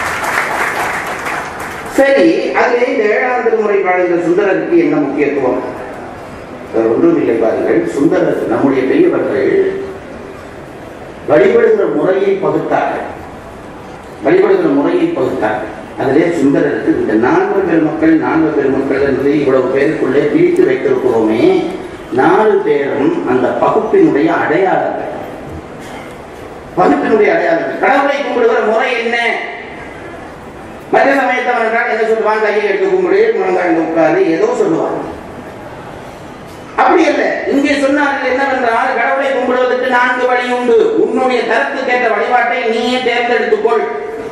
சரி அதிலே இந்த ஏழாம் திருமுறை பாடுகிற சுந்தரருக்கு என்ன முக்கியத்துவம் வேற ஒன்றும் இல்லை பாருங்கள் சுந்தரர் நம்முடைய பெரியவர்கள் வழிபடுகிற முறையை பகுத்தார்கள் வழிபடுகிற முறையை பகுத்தார்கள் அதிலே சுந்தரருக்கு இந்த நான்கு பெருமக்கள் நான்கு பெருமக்கள் என்று இவ்வளவு பேருக்குள்ளே பிரித்து வைத்திருக்கிறோமே நாலு பேரும் அந்த பகுப்பினுடைய அடையாளங்கள் பகுப்பினுடைய அடையாளங்கள் கடவுளை கும்பிடுகிற முறை என்ன மற்ற சமயத்தவன் என்றால் என்ன சொல்லுவான் கையை எடுத்து கும்பிடு முழங்கால் உட்காரு ஏதோ சொல்லுவான் அப்படி அல்ல இங்கே சொன்னார்கள் என்னவென்றால் கடவுளை கும்பிடுவதற்கு நான்கு வழி உண்டு உன்னுடைய தரத்துக்கேற்ற வழிபாட்டை நீயே தேர்ந்தெடுத்துக்கொள்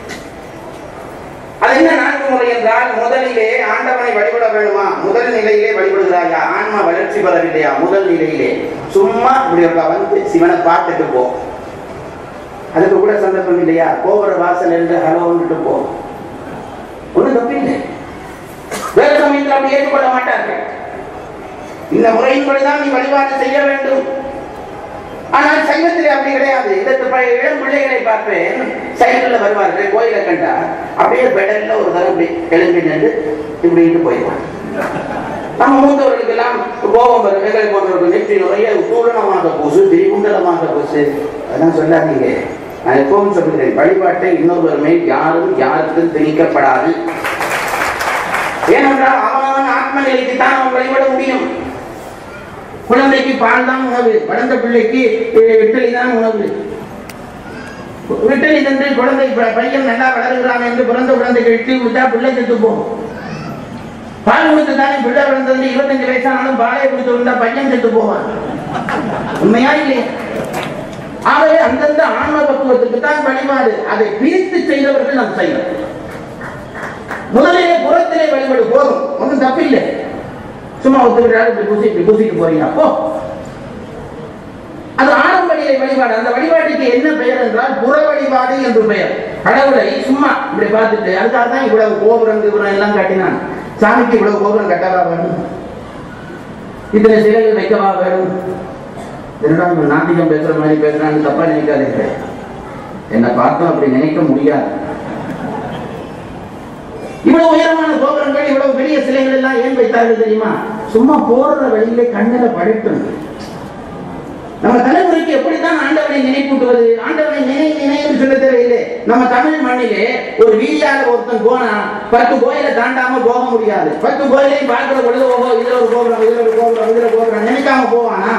அது என்ன நான்கு முறை என்றால் முதலிலே ஆண்டவனை வழிபட வேணுமா முதல் நிலையிலே வழிபடுகிறாயா ஆன்மா வளர்ச்சி பெறவில்லையா முதல் நிலையிலே சும்மா இப்படி ஒரு வந்து சிவனை பார்த்துட்டு போ அதுக்கு கூட சந்தர்ப்பம் இல்லையா கோபுர வாசல் என்று ஹலோன்னுட்டு போ ஒன்றும் தப்பில்லை வேறு சமயத்தில் அப்படி ஏற்றுக்கொள்ள மாட்டார்கள் இந்த முறையின்படிதான் நீ வழிபாடு செய்ய வேண்டும் ஆனால் சைவத்திலே அப்படி கிடையாது இதற்கு ப- இளம் பிள்ளைகளை பார்ப்பேன் சைக்கிள்ல வருவார்கள் கோயிலை கண்டா அப்படியே பெடல்ல ஒரு தரம் இப்படி எழும்பி நின்று இப்படிட்டு போயிடுவாங்க நம்ம மூத்தவர்களுக்கு எல்லாம் கோபம் வரும் வெகல் போன்றவர்கள் நெற்றி நிறைய பூரணமாக பூசு திரிகுண்டலமாக பூசு அதெல்லாம் சொல்லாதீங்க நான் எப்பவும் சொல்கிறேன் வழிபாட்டை இன்னொருவர் மேல் யாரும் யாருக்கும் திணிக்கப்படாது ஏனென்றால் அவனவன் ஆத்ம நிலைக்கு தான் அவன் வழிபட முடியும் குழந்தைக்கு பால் தான் உணவு வளர்ந்த பிள்ளைக்கு அஹ், இட்டலி தான் உணவு விட்டலி தந்து குழந்தை ப- பையன் நல்லா வளருகிறான் என்று பிறந்த குழந்தைக்கு இட்லி கொடுத்தா பிள்ளை செத்து போகும் பால் கொடுத்து தானே பிள்ளை வளர்ந்தது இருபத்தஞ்சு வயசானாலும் பாலை கொடுத்து வந்தா பையன் செத்து போவான் உண்மையா இல்லையா ஆகவே அந்தந்த ஆன்ம பக்குவத்துக்கு தான் வழிபாடு அதை பிரித்து செய்தவர்கள் நாம் செய்யணும் முதலிலே புறத்திலே வழிபாடு போதும் ஒன்றும் தப்பில்லை சும்மா ஒத்துக்கிறாரு இப்படி பூசி இப்படி பூசிட்டு போறீங்க அப்போ அது ஆரம்ப நிலை வழிபாடு அந்த வழிபாட்டுக்கு என்ன பெயர் என்றால் புற வழிபாடு என்று பெயர் கடவுளை சும்மா இப்படி பார்த்துட்டு அதுக்காக தான் இவ்வளவு கோபுரம் கிபுரம் எல்லாம் கட்டினான் சாமிக்கு இவ்வளவு கோபுரம் கட்டவா வேணும் இத்தனை சிலைகள் வைக்கவா வேணும் என்னடா இவன் நாத்திகம் பேசுற மாதிரி பேசுறான்னு தப்பா நினைக்காதீங்க என்னை பார்த்தும் அப்படி நினைக்க முடியாது இவ்வளவு உயரமான கோபுரங்கள் இவ்வளவு பெரிய சிலைகள் எல்லாம் ஏன் வைத்தார்கள் தெரியுமா சும்மா போடுற வழியிலே கண்ணில படைட்டும் நம்ம தலைமுறைக்கு எப்படித்தான் ஆண்டவனை நினைப்பூட்டுவது ஆண்டவனை நினை நினைவு சொல்ல தேவையில்லை நம்ம தமிழ் மண்ணிலே ஒரு வீதியாக ஒருத்தன் போனா பத்து கோயிலை தாண்டாம போக முடியாது பத்து கோயிலையும் பார்க்கிற பொழுது ஓஹோ இதுல ஒரு கோபுரம் இதுல ஒரு கோபுரம் இதுல கோபுரம் நினைக்காம போவானா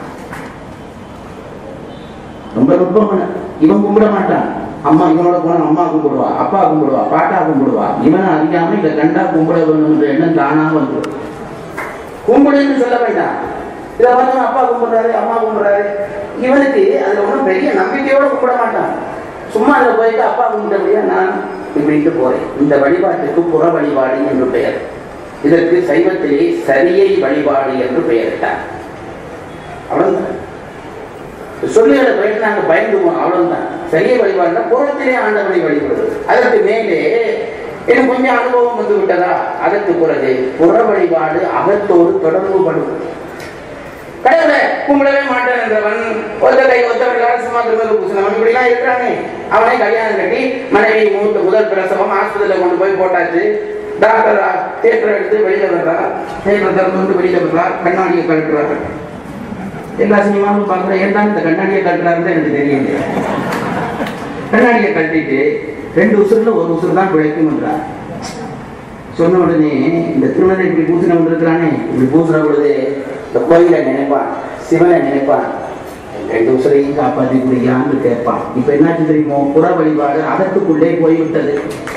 ரொம்ப நுட்பமான இவன் கும்பிட மாட்டான் அம்மா இவனோட போன அம்மா கும்பிடுவா அப்பா கும்பிடுவா பாட்டா கும்பிடுவா இவனை அறியாம இதை கண்டா கும்பிட வேணும் என்ற எண்ணம் தானா வந்து கும்பிடுன்னு சொல்ல வேண்டாம் இதை வந்து அப்பா கும்பிடுறாரு அம்மா கும்பிடுறாரு இவனுக்கு அதுல ஒன்றும் பெரிய நம்பிக்கையோட கும்பிட மாட்டான் சும்மா அதில் போயிட்டு அப்பா கும்பிட்டபடியா நான் இப்படிட்டு போறேன் இந்த வழிபாட்டுக்கு புற வழிபாடு என்று பெயர் இதற்கு சைவத்திலே சரியை வழிபாடு என்று பெயரிட்டார் அவ்வளவுதான் சொல்லுகிற போயிட்டு நாங்க பயந்துவோம் அவ்வளவுதான் சரியை வழிபாடுனா புறத்திலே ஆண்டவனை வழிபடுவது அதற்கு மேலே எனக்கு கொஞ்சம் அனுபவம் வந்து விட்டதா அதற்கு பிறகு புற வழிபாடு அகத்தோடு தொடர்பு படும் கடவுளை கும்பிடவே மாட்டேன் என்றவன் ஒத்த கை ஒத்தவர்களால் சும்மா திரும்ப பூசணவன் இப்படிலாம் இருக்கிறானே அவனை கல்யாணம் கட்டி மனைவி மூத்த முதல் பிரசவம் ஆஸ்பத்திரியில் கொண்டு போய் போட்டாச்சு டாக்டர் தேட்டர் எடுத்து வெளியில வர்றா தேட்டர் திறந்து வந்து வெளியில வர்றா கண்ணாடியை கழட்டுறாரு எல்லா சினிமாவும் பார்க்குறேன் ஏன் தான் இந்த கண்ணாடியை கட்டுறாருன்னு எனக்கு தெரியல கண்ணாடியை கட்டிட்டு ரெண்டு உசுறுல ஒரு உசுறு தான் பிழைக்கும் என்றார் சொன்ன உடனே இந்த திருநரை இப்படி பூசினவன் இருக்கிறானே இப்படி பூசின பொழுது இந்த கோயிலை நினைப்பான் சிவனை நினைப்பான் ரெண்டு உசரையும் காப்பாற்றி குடிக்கான்னு கேட்பான் இப்ப என்னாச்சு தெரியுமோ புற வழிபாடு அதற்குள்ளே போய்விட்டது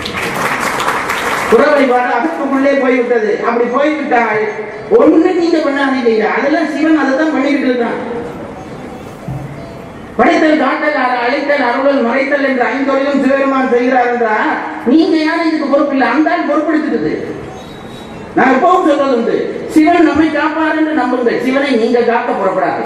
புற வழிபாடு அதற்குள்ளே போய்விட்டது அப்படி போய்விட்டால் ஒண்ணு நீங்க பண்ணாதீங்க அதெல்லாம் சிவன் அதை தான் பண்ணிக்கிட்டு இருக்கான் படைத்தல் காட்டல் அ- அழைத்தல் அருளல் மறைத்தல் என்ற ஐந்தொழிலும் சிவபெருமான் செய்கிறார் என்றால் நீங்க யாரும் இதுக்கு பொறுப்பு இல்லை அந்த ஆள் பொறுப்பெடுத்துக்குது நான் எப்பவும் சொல்வது உண்டு சிவன் நம்மை காப்பார் என்று நம்புங்கள் சிவனை நீங்க காக்க புறப்படாது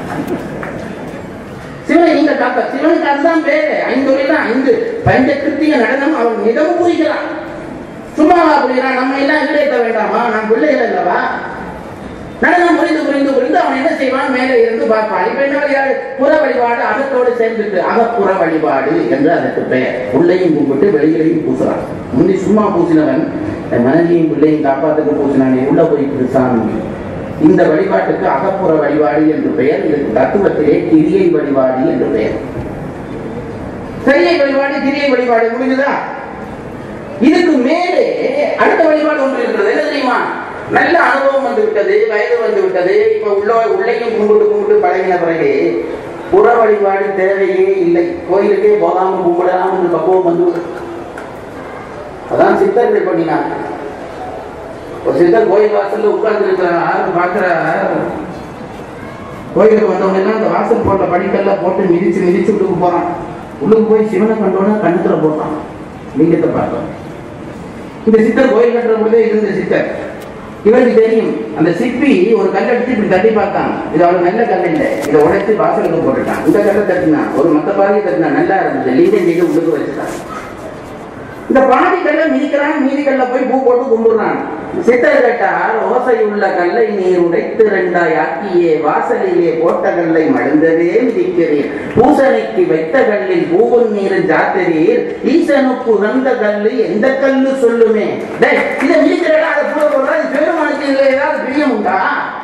சிவனை நீங்க காக்க சிவனுக்கு அதுதான் பேரு ஐந்தொழில் தான் ஐந்து பஞ்ச கிருத்திய நடனம் அவன் மிகவும் புரிகிறான் சும்மாவா புரிகிறான் நம்ம எல்லாம் ஈடேற்ற வேண்டாமா நாம் பிள்ளைகள் அல்லவா நடனம் புரிந்து புரிந்து புரிந்து அவன் என்ன செய்வான் மேலே இருந்து பார்ப்பான் இப்ப என்ன வழிபாடு புற வழிபாடு அகத்தோடு சேர்ந்துட்டு அகப்புற வழிபாடு என்று அதற்கு பெயர் உள்ளையும் கும்பிட்டு வெளியிலையும் பூசுறான் முந்தி சும்மா பூசினவன் என் மனைவியும் பிள்ளையும் காப்பாத்துக்கு பூசினானே உள்ள போய் சாமி இந்த வழிபாட்டுக்கு அகப்புற வழிபாடு என்று பெயர் இதுக்கு தத்துவத்திலே கிரியை வழிபாடு என்று பெயர் சரியை வழிபாடு கிரியை வழிபாடு முடிஞ்சுதா இதுக்கு மேலே அடுத்த வழிபாடு ஒன்று இருக்கிறது என்ன தெரியுமா நல்ல அனுபவம் வந்து விட்டது வயது வந்து விட்டது இப்ப உள்ள உள்ளையும் கும்பிட்டு கும்பிட்டு பழகின பிறகு புற வழிபாடு தேவையே இல்லை கோயிலுக்கே போகாம கும்பிடலாம் என்று பக்குவம் வந்து விடும். அதான் சித்தர்கள் பண்ணினாங்க ஒரு சித்தர் கோயில் வாசல்ல உட்கார்ந்து இருக்கிறார் பார்க்கிறார் கோயிலுக்கு வந்தவங்க எல்லாம் அந்த வாசல் போட்ட படிக்கெல்லாம் போட்டு மிதிச்சு மிதிச்சு உள்ளுக்கு போறான் உள்ளுக்கு போய் சிவனை கண்டோன்னா கண்ணுத்துல போட்டான் லிங்கத்தை பார்த்தோம் இந்த சித்தர் கோயில் கட்டுற பொழுதே இருந்த சித்தர் இவருக்கு தெரியும் அந்த சிப்பி ஒரு கல்லை எடுத்து இப்படி தட்டி பார்த்தான் இது அவ்வளவு நல்ல கல் இல்லை இதை உடைச்சு வாசலுக்கு போட்டுட்டான் இந்த கல்லை தட்டினா ஒரு மத்த பாதி தட்டினா நல்லா இருந்தது லிங்கம் செய்து உள்ளுக்கு வச்சுட்டான் இந்த பாதி கல்லை மிதிக்கிறான் மீதி கல்ல போய் பூ போட்டு கும்பிடுறான் சித்தர் கேட்டார் ஓசை உள்ள கல்லை நீர் உடைத்து ரெண்டாய் ஆக்கியே வாசலிலே போட்ட கல்லை மழுந்ததே மிதிக்கிறீர் பூசணிக்கு வைத்த கல்லில் பூவும் நீர் ஜாத்திரீர் ஈசனுக்கு உகந்த கல்லு எந்த கல்லு சொல்லுமே டேய் இதை மிதிக்கிறடா அதை பூ போடுறா இது பெருமானுக்கு இதுல ஏதாவது பிரியம் உண்டா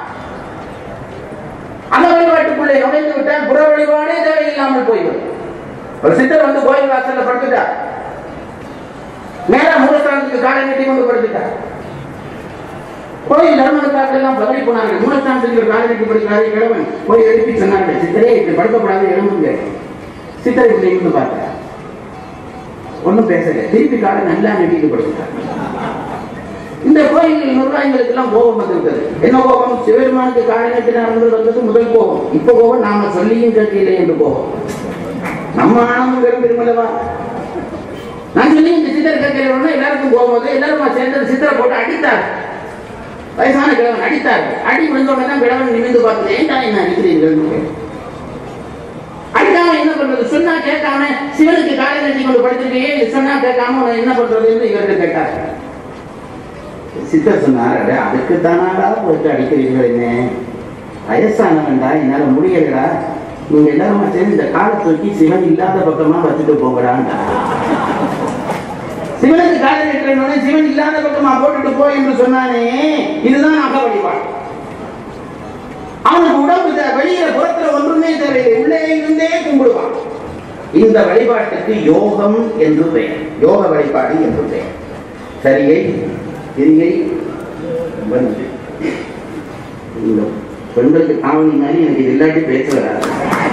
அந்த வழிபாட்டுக்குள்ளே நுழைந்து விட்டால் புற வழிபாடே தேவையில்லாமல் போய்விடும் ஒரு சித்தர் வந்து கோயில் வாசல்ல படுத்துட்டார் நேரா மூலஸ்தானத்துக்கு காலை நீட்டி கொண்டு படுத்துட்டார் கோயில் தர்மனுக்காக எல்லாம் பதவி போனாங்க மூலஸ்தானத்துக்கு காலை நீட்டி படுக்கிறாரு கிழவன் போய் எழுப்பி சொன்னாங்க சித்தரே இப்படி படுக்கப்படாது எழும்புங்க சித்தரை இப்படி இருந்து பார்த்தார் ஒண்ணும் பேசல திருப்பி காலை நல்லா நீட்டிட்டு படுத்துட்டார் இந்த கோயில் நிர்வாகிகளுக்கு எல்லாம் கோபம் வந்துவிட்டது என்ன கோபம் சிவபெருமானுக்கு காலை நீட்டினார்கள் வந்தது முதல் கோபம் இப்ப கோபம் நாம சொல்லியும் கேட்கல என்று கோபம் நம்ம ஆனந்தம் பெரும் பெருமளவா நான் சொல்லி இந்த சித்தர் கேட்கிறவங்க எல்லாருக்கும் போகும்போது எல்லாரும் சேர்ந்து சித்தரை போட்டு அடித்தார் வயசான கிழவன் அடித்தார் அடி விழுந்தவங்க தான் கிழவன் நிமிந்து பார்த்து ஏன்டா என்ன அடிக்கிறீர்கள் அடிக்காம என்ன பண்றது சொன்னா கேட்காம சிவனுக்கு காலை நட்டி கொண்டு படுத்திருக்கையே இது சொன்னா கேட்காம உன்னை என்ன பண்றது என்று இவர்கிட்ட கேட்டார் சித்தர் சொன்னார் "அட, அதுக்கு தானாடா போயிட்டு அடிக்கிறீர்கள் என்ன வயசானவன்டா என்னால முடியலடா நீங்க எல்லாரும் சேர்ந்து இந்த காலை தூக்கி சிவன் இல்லாத பக்கமா வச்சுட்டு போங்கடான்டா சிவனுக்கு காலை நீட்டுறேன்னு சிவன் இல்லாத பக்கமா போட்டுட்டு போ என்று சொன்னானே இதுதான் அக வழிபாடு அவனுக்கு உடம்பு தே- வெளியில புறத்துல ஒன்றுமே தேவையில்லை உள்ளே இருந்தே கும்பிடுவான் இந்த வழிபாட்டுக்கு யோகம் என்று பெயர் யோக வழிபாடு என்று பெயர் சரியை கிரியை வந்து இந்த பெண்களுக்கு காவலி மாதிரி எனக்கு இது இல்லாட்டி பேச வராது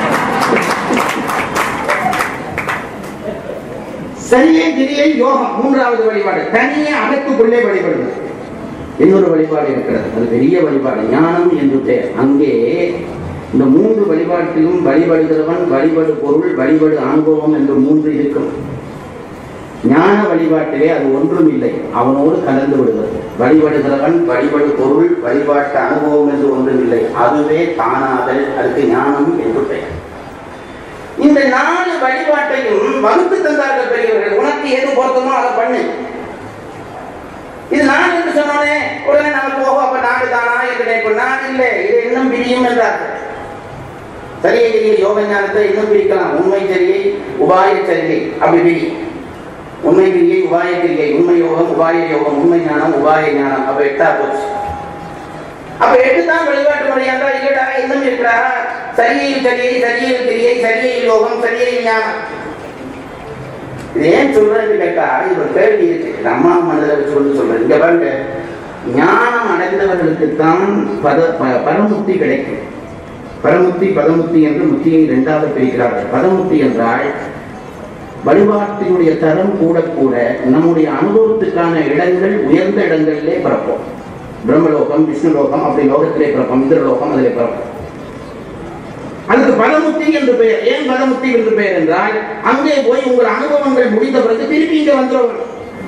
சரியை கிரியை யோகம் மூன்றாவது வழிபாடு தனியே அகத்துக்குள்ளே வழிபடுவது இன்னொரு வழிபாடு இருக்கிறது அது பெரிய வழிபாடு ஞானம் என்று பெயர் அங்கே இந்த மூன்று வழிபாட்டிலும் வழிபடுகிறவன் வழிபடு பொருள் வழிபடு அனுபவம் என்று மூன்று இருக்கும் ஞான வழிபாட்டிலே அது ஒன்றும் இல்லை அவனோடு கலந்து விடுவது வழிபடுகிறவன் வழிபடு பொருள் வழிபாட்டு அனுபவம் என்று ஒன்றும் இல்லை அதுவே தானாதல் அதுக்கு ஞானம் என்று பெயர் இந்த நாலு வழிபாட்டையும் வகுத்து தந்தார்கள் பெரியவர்கள் உனக்கு எது பொருத்தமோ அதை பண்ணு இது நான் என்று சொன்னோனே உடனே நமக்கு ஓஹோ அப்ப நாடு தானா என்று நினைப்போம் நான் இல்லை இது இன்னும் பிரியும் என்றார்கள் சரியை கிரியை யோக ஞானத்தை இன்னும் பிரிக்கலாம் உண்மை சரியை உபாய சரியை அப்படி பிரி உண்மை கிரியை உபாய கிரியை உண்மை யோகம் உபாய யோகம் உண்மை ஞானம் உபாய ஞானம் அப்ப எட்டா போச்சு அப்ப எட்டு தான் வழிபாட்டு முறையாண்டா இல்லடா இன்னும் இருக்கிறா சரியை சரியை சரியை கிரியை சரியை யோகம் சரியை ஞானம் இது ஏன் சொல்றேன்னு கேட்டா இது ஒரு கேள்வி இருக்கு இது அம்மா மனதில் வச்சு கொண்டு சொல்றேன் இங்க பாருங்க ஞானம் அடைந்தவர்களுக்கு தான் பத ப- பரமுக்தி கிடைக்கும் பரமுக்தி பதமுக்தி என்று முக்தியை இரண்டாவது பிரிக்கிறார்கள் பதமுக்தி என்றால் வழிபாட்டினுடைய தரம் கூட கூட நம்முடைய அனுபவத்துக்கான இடங்கள் உயர்ந்த இடங்களிலே பிறப்போம் பிரம்மலோகம் விஷ்ணுலோகம் அப்படி லோகத்திலே பிறப்போம் இந்திரலோகம் அதிலே பிறப்போம் அதுக்கு பதமுக்தி என்று பெயர் ஏன் பதமுக்தி என்று பெயர் என்றால் அங்கே போய் உங்கள் அனுபவங்கள் முடிந்த பிறகு திருப்பி இங்க வந்துடுவாங்க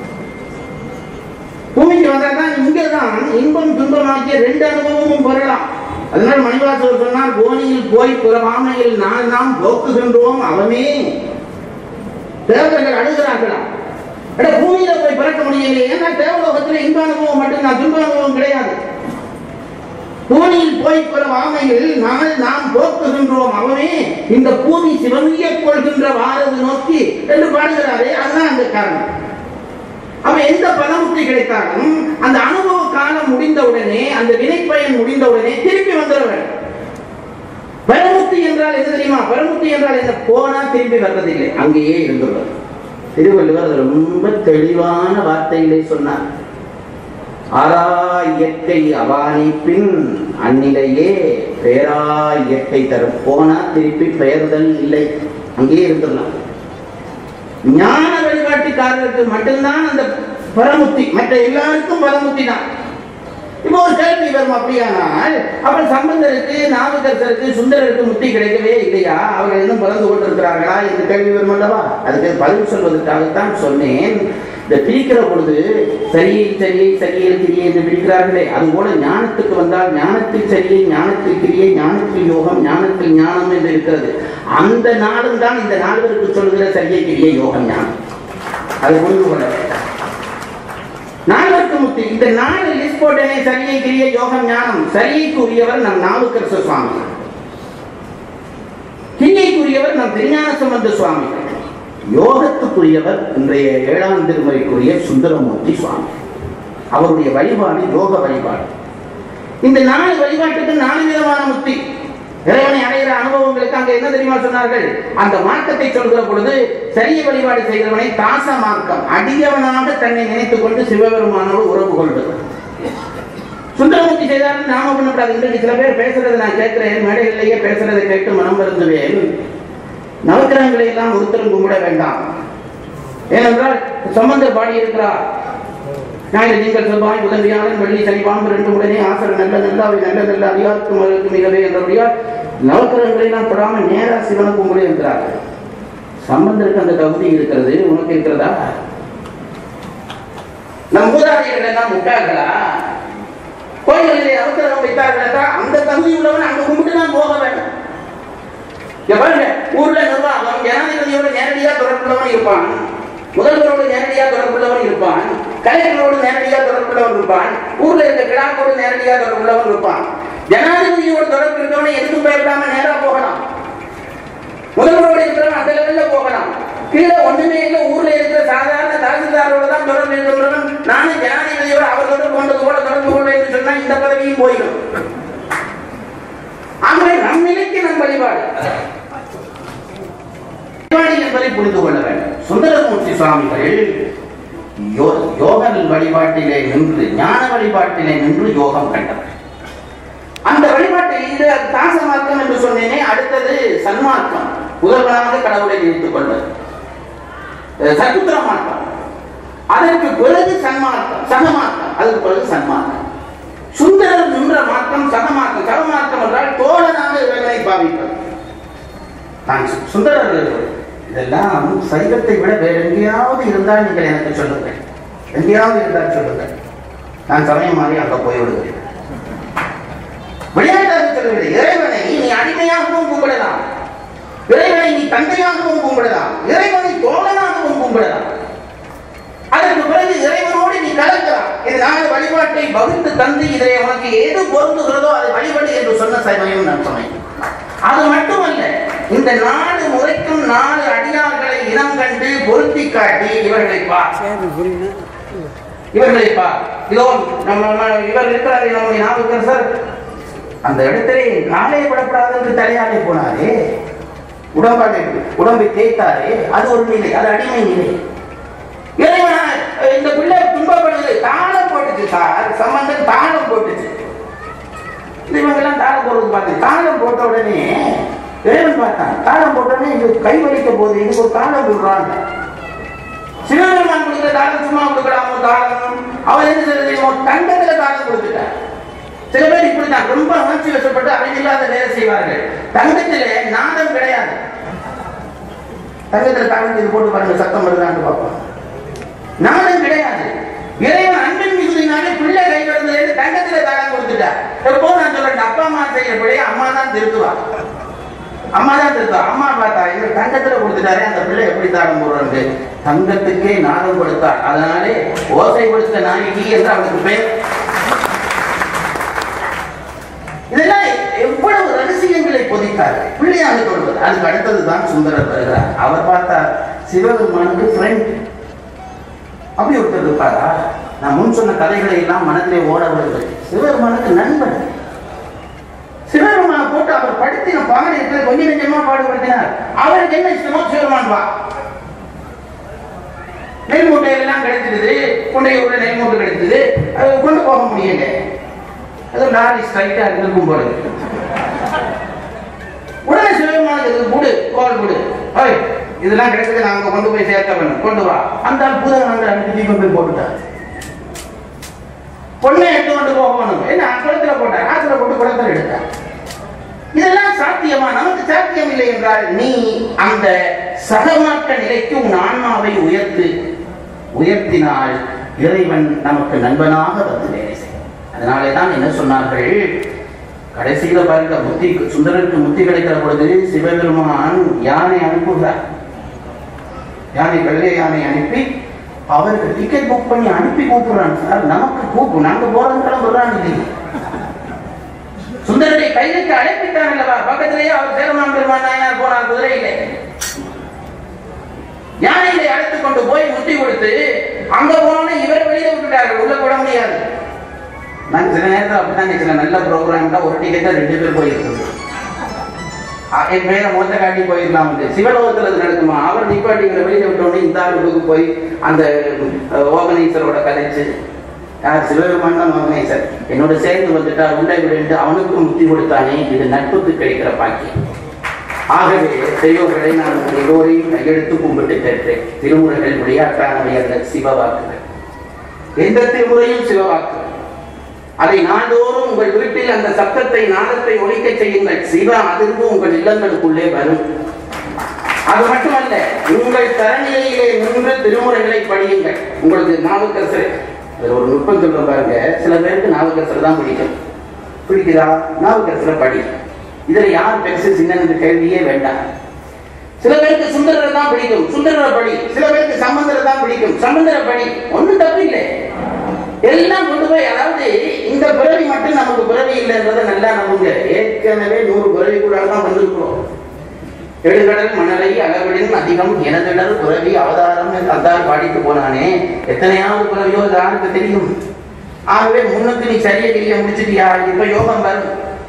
பூமிக்கு வந்தாதான் இங்கதான் இன்பம் துன்பமாகிய ரெண்டு அனுபவமும் பெறலாம் அதனால மணிவாசவர் சொன்னார் கோணியில் போய் புறவாமையில் நான் நாம் போக்குகின்றோம் அவமே தேவர்கள் அழுகிறார்களாம் அட பூமியில போய் பிறக்க முடியலையே ஏன்னா தேவலோகத்துல இன்ப அனுபவம் மட்டும்தான் துன்ப அனுபவம் கிடையாது பூமியில் போய் பெற வாமையில் நாள் நாம் போக்குகின்றோம் அவனே இந்த பூமி சிவமிய கொள்கின்ற வாரது நோக்கி என்று பாடுகிறாரே அதுதான் அந்த காரணம் அப்ப எந்த பதமுக்தி கிடைத்தாலும் அந்த அனுபவ காலம் முடிந்தவுடனே அந்த வினைப்பயன் முடிந்தவுடனே திருப்பி வந்துட வேண்டும் பரமுக்தி என்றால் என்ன தெரியுமா பரமுக்தி என்றால் என்ன போனா திரும்பி வர்றதில்லை அங்கேயே இருந்துள்ளது திருவள்ளுவர் அது ரொம்ப தெளிவான வார்த்தைகளை சொன்னார் ஆரா இயற்கை அவானி பின் அந்நிலையே பேரா இயற்கை தரும் போனா திருப்பி பெயர்தல் இல்லை அங்கேயே இருந்துடலாம் ஞான வழிபாட்டுக்காரருக்கு மட்டும்தான் அந்த பரமுக்தி மற்ற எல்லாருக்கும் பரமுக்தி தான் இப்போ ஒரு கேள்வி வரும் அப்படியானால் அவன் சம்பந்தருக்கு நாவுக்கரசருக்கு சுந்தரருக்கு முக்தி கிடைக்கவே இல்லையா அவர்கள் இன்னும் பிறந்து கொண்டிருக்கிறார்களா என்று கேள்வி வரும் அல்லவா அதுக்கு பதில் சொல்வதற்காகத்தான் சொன்னேன் இந்த பிரிக்கிற பொழுது சரியை சரியை சரியை கிரியை என்று பிரிக்கிறார்களே அதுபோல ஞானத்துக்கு வந்தால் ஞானத்தில் சரியை ஞானத்தில் கிரியை ஞானத்தில் யோகம் ஞானத்தில் ஞானம் என்று இருக்கிறது அந்த நாளும் தான் இந்த நால்வருக்கு சொல்கிற சரியை கிரியை யோகம் ஞானம் அது புரிந்து கொள்ள வேண்டும். நால்வர்க்கு முக்தி இந்த நாலு லிஸ்ட் போட்டனே சரியை கிரிய யோகம் ஞானம் சரியைக்கு உரியவர் நம் நாவுக்கரச சுவாமி கிரியைக்குரியவர் நம் திருஞான சம்பந்த சுவாமி யோகத்துக்குரியவர் இன்றைய ஏழாம் திருமுறைக்குரிய சுந்தரமூர்த்தி சுவாமி அவருடைய வழிபாடு யோக வழிபாடு இந்த நாலு வழிபாட்டுக்கு நாலு விதமான முக்தி இறைவனை அடைகிற அனுபவங்களுக்கு அங்க என்ன தெரியுமா சொன்னார்கள் அந்த மார்க்கத்தை சொல்கிற பொழுது சரிய வழிபாடு செய்கிறவனை தாச மார்க்கம் அடியவனாக தன்னை நினைத்துக் கொண்டு சிவபெருமானோடு உறவு கொள்வது சுந்தரமூர்த்தி செய்தாலும் நாம பண்ணக்கூடாது இன்றைக்கு சில பேர் பேசுறதை நான் கேட்கிறேன் மேடைகளிலேயே பேசுறதை கேட்டு மனம் வருந்துவேன் நவக்கிரகங்களை எல்லாம் ஒருத்தரும் கும்பிட வேண்டாம் ஏனென்றால் சம்பந்தர் பாடி இருக்கிறார் ஞாயிறு நீங்கள் செவ்வாய் புதன் வியாழன் வெள்ளி சனி பாம்பு ரெண்டு உடனே ஆசர நல்ல நல்ல அவை நல்ல நல்ல அதிகாரத்துக்கு மகளுக்கு மிகவே என்றபடியால் நவக்கிரகங்களை எல்லாம் தொடாம நேரா சிவனை கும்பிடு இருக்கிறார்கள் சம்பந்தருக்கு அந்த தகுதி இருக்கிறது உனக்கு இருக்கிறதா நம் மூதாதையர்கள் எல்லாம் முட்டார்களா கோயில்களிலே அவசரம் வைத்தார்களா அந்த தகுதி உள்ளவன் அங்க கும்பிட்டு நான் போக வேண்டும் இங்க பாருங்க ஊர்ல நிர்வாகம் ஜனாதிபதியோட நேரடியா தொடர்புள்ளவன் இருப்பான் முதல்வரோடு நேரடியா தொடர்புள்ளவன் இருப்பான் கலைஞரோடு நேரடியா தொடர்புள்ளவன் இருப்பான் ஊர்ல இருக்க கிடாக்கோடு நேரடியா தொடர்புள்ளவன் இருப்பான் ஜனாதிபதியோட தொடர்பு இருக்கவனை எதுக்கும் பயப்படாம நேரா போகலாம் முதல்வரோடு இருக்கிறவன் அந்த லெவல்ல போகலாம் கீழே ஒண்ணுமே இல்லை ஊர்ல இருக்கிற சாதாரண தாசில்தாரோட தான் தொடர்பு இருக்கிறவன் நானும் ஜனாதிபதியோட அவர் தொடர்பு கொண்டது கூட தொடர்பு கொள்ள என்று சொன்னா இந்த பதவியும் போயிடும் ஆகவே நம் நிலைக்கு நம் வழிபாடு வழிபாடு என்பதை புரிந்து கொள்ள வேண்டும் சுந்தரமூர்த்தி சுவாமிகள் யோ- யோக வழிபாட்டிலே நின்று ஞான வழிபாட்டிலே நின்று யோகம் கண்டவர் அந்த வழிபாட்டில் இது தாச மார்க்கம் என்று சொன்னேனே அடுத்தது சன்மார்க்கம் முதல்வனாக கடவுளை நினைத்துக் கொள்வது அஹ் சத்புத்திர மார்க்கம் அதற்கு பிறகு சன்மார்க்கம் சகமார்க்கம் அதற்கு பிறகு சன்மார்க்கம் சுந்தரர் நின்ற மார்க்கம் சகமார்க்கம் சகமார்க்கம் என்றால் தோழனாக இறைவனை பாவிப்பது நான் சு- சுந்தரர் இதெல்லாம் சைவத்தை விட வேற எங்கேயாவது இருந்தால் நீங்கள் எனக்கு சொல்லுங்கள் எங்கேயாவது இருந்தால் சொல்லுங்கள் நான் சமயம் மாறி அங்க போய் விடுகிறேன் விளையாட்டாக சொல்லவில்லை இறைவனை நீ அடிமையாகவும் கும்பிடலாம் இறைவனை நீ தந்தையாகவும் கும்பிடலாம் இறைவனை தோழனாகவும் கும்பிடலாம் அதற்கு பிறகு இறைவனோடு நீ கலக்கலாம் இது நாலு வழிபாட்டை வகுத்து தந்து இதை உனக்கு எது பொருந்துகிறதோ அதை வழிபடு என்று சொன்ன சமயம் நம் சமயம் அது மட்டுமல்ல இந்த நாலு முறைக்கும் நாலு அடியார்களை இனம் கண்டு பொருத்தி காட்டி இவர்களை பார் இவர்களை பார் இதோ நம்ம நம்ம- இவர் இருக்கிறாரே நம்முடைய நாவுக்கரசர் அந்த இடத்திலே காலே படப்படாது என்று தலையாலே போனாரே உடம்பாடு உடம்பை தேய்த்தாரே அது ஒரு நிலை அது அடிமை நிலை இறைவனா இந்த பிள்ளை துன்பப்படுது தாளம் போட்டுச்சு சார் சம்பந்தம் தாளம் போட்டுச்சு இவங்கெல்லாம் தாளம் போடுறது பார்த்து தாளம் போட்ட உடனே இறைவன் பார்த்தான் தாளம் போட்ட உடனே இது கை வலிக்க போகுது இதுக்கு ஒரு தாளம் விடுறாங்க சிவபெருமான் கொடுக்குற தாளம் சும்மா கொடுக்கலாமோ தாளம் அவர் என்ன செய்யறது தங்கத்துல தாளம் கொடுத்துட்டார் சில பேர் இப்படிதான் ரொம்ப உணர்ச்சி வசப்பட்டு அறிவில்லாத வேலை செய்வார்கள் தங்கத்திலே நாதம் கிடையாது தங்கத்துல தாளம் இது போட்டு பாருங்க சத்தம் வருதான்னு பார்ப்போம் நாதம் கிடையாது இறைவன் அன்பின் மிகுதினாலே பிள்ளை கை வருதுல தங்கத்துல தாளம் கொடுத்துட்டார் எப்போ நான் சொல்றேன் அப்பா அம்மா செய்யற பிள்ளைய அம்மா தான் திருத்துவா அம்மா தான் திருத்துவா அம்மா பார்த்தா இவர் தங்கத்துல கொடுத்துட்டாரே அந்த பிள்ளை எப்படி தாளம் போடுறது தங்கத்துக்கே நாதம் கொடுத்தார் அதனாலே ஓசை கொடுத்த நாயகி என்று அவளுக்கு பெயர் இதெல்லாம் எவ்வளவு ரகசியங்களை பொதித்தார் பிள்ளையாக கொள்வது அதுக்கு அடுத்தது தான் சுந்தரர் வருகிறார் அவர் பார்த்தா சிவபெருமானுக்கு ஃப்ரெண்ட் அப்படி ஒருத்தர் இருப்பாரா நான் முன் சொன்ன கதைகளை எல்லாம் மனதிலே ஓட வருகிறது சிவபெருமானுக்கு நண்பன் சிவபெருமானை போட்டு அவர் படுத்தின பாடல் இருக்கிற கொஞ்சம் நெஞ்சமா பாடுபடுத்தினார் அவருக்கு என்ன இஷ்டமோ சிவபெருமான் வா நெல் மூட்டைகள் எல்லாம் கிடைச்சிருது குண்டைய உள்ள நெல் மூட்டை கிடைச்சது அது கொண்டு போக முடியல அது லாரி ஸ்ட்ரைட்டா இருக்கும் போல இருக்கு. உடனே சிவபெருமானுக்கு இது கொடு கோல் கொடு ஓய் இதெல்லாம் கிடைச்சது நாங்க கொண்டு போய் சேர்க்க வேணும் கொண்டு வா அந்த ஆள் பூதகன் அனுப்பி தீபம் போய் போட்டுட்டார் பொண்ணை எடுத்து கொண்டு போகணும் என்ன குளத்துல போட்டார் ஆத்துல போட்டு குளத்துல எடுத்தார் இதெல்லாம் சாத்தியமா நமக்கு சாத்தியம் இல்லை என்றால் நீ அந்த சகமாக்க நிலைக்கு உன் ஆன்மாவை உயர்த்து உயர்த்தினால் இறைவன் நமக்கு நண்பனாக வந்து வேலை செய்யும் அதனாலே தான் என்ன சொன்னார்கள் கடைசியில பாருங்க முத்தி சுந்தரருக்கு முத்தி கிடைக்கிற பொழுது சிவபெருமான் யானை அனுப்புகிறார் யானை வெள்ளை யானை அனுப்பி அவருக்கு டிக்கெட் புக் பண்ணி அனுப்பி கூப்பிடுறாங்க சார் நமக்கு கூப்பு நாங்க போறதுக்கெல்லாம் சொல்றாங்க இல்லையா சுந்தரரை கைதுக்கு அழைப்பிட்டான் அல்லவா பக்கத்திலேயே அவர் சேரமான் பெருமான் நாயனார் போனார் குதிரையிலே யானைகளை அழைத்துக் கொண்டு போய் முத்தி கொடுத்து அங்க போனோன்னு இவர் வெளியே விட்டுட்டார்கள் உள்ள போட முடியாது நான் சில நேரத்தில் அப்படிதான் சில நல்ல ப்ரோக்ராம்ல ஒரு டிக்கெட் ரெண்டு பேர் போயிருக்கோம் அ- என் பேரை மொத்த காட்டி போயிடலாம் வந்து சிவலோகத்தில் அது நடக்குமா அவர் நிப்பாட்டிங்களை வெளியே விட்டோடனே இந்த ஆளுக்கு போய் அந்த ஓகனைசரோட கதைச்சு யார் சிவபெருமான் தான் ஓகனைசர் என்னோட சேர்ந்து வந்துட்டா உண்டை விடுண்டு அவனுக்கும் முத்தி கொடுத்தானே இது நட்புக்கு கிடைக்கிற பாக்கியம் ஆகவே தெய்வங்களை நான் உங்கள் எல்லோரையும் கையெடுத்து கும்பிட்டு கேட்டேன் திருமுறைகள் விளையாட்டானவை அந்த சிவவாக்குகள் எந்த திருமுறையும் சிவவாக்கு அதை நாள்தோறும் உங்கள் வீட்டில் அந்த சத்தத்தை நாதத்தை ஒழிக்க செய்யுங்கள் சிவ அதிர்வு உங்கள் இல்லங்களுக்குள்ளே வரும் அது மட்டுமல்ல உங்கள் தரநிலையிலே நின்று திருமுறைகளை படியுங்கள் உங்களுக்கு நாவுக்கரசர் அதுல ஒரு நுட்பம் சொல்றேன் பாருங்க சில பேருக்கு நாவுக்கரசர் தான் பிடிக்கும் பிடிக்குதா நாவுக்கரசரை படி இதுல யார் பெருசு சின்ன கேள்வியே வேண்டாம் சில பேருக்கு சுந்தரரை தான் பிடிக்கும் சுந்தரரை படி சில பேருக்கு சம்பந்தரை தான் பிடிக்கும் சம்பந்தரை படி ஒண்ணும் தப்பு இல்லை எல்லாம் கொண்டு போய் அதாவது இந்த பிறவி மட்டும் நமக்கு பிறவி இல்லைன்றதை நல்லா நம்புங்க ஏற்கனவே நூறு பிறவிக்குள்ள தான் வந்திருக்கிறோம் எழுகடல் மணலை அளவிடும் அதிகம் எனதிடல் பிறவி அவதாரம் அந்தால் பாடிட்டு போனானே எத்தனையாவது பிறவியோ அது யாருக்கு தெரியும் ஆகவே முன்னுக்கு நீ சரிய கிரிய முடிச்சிட்டியா இப்ப யோகம் வரும்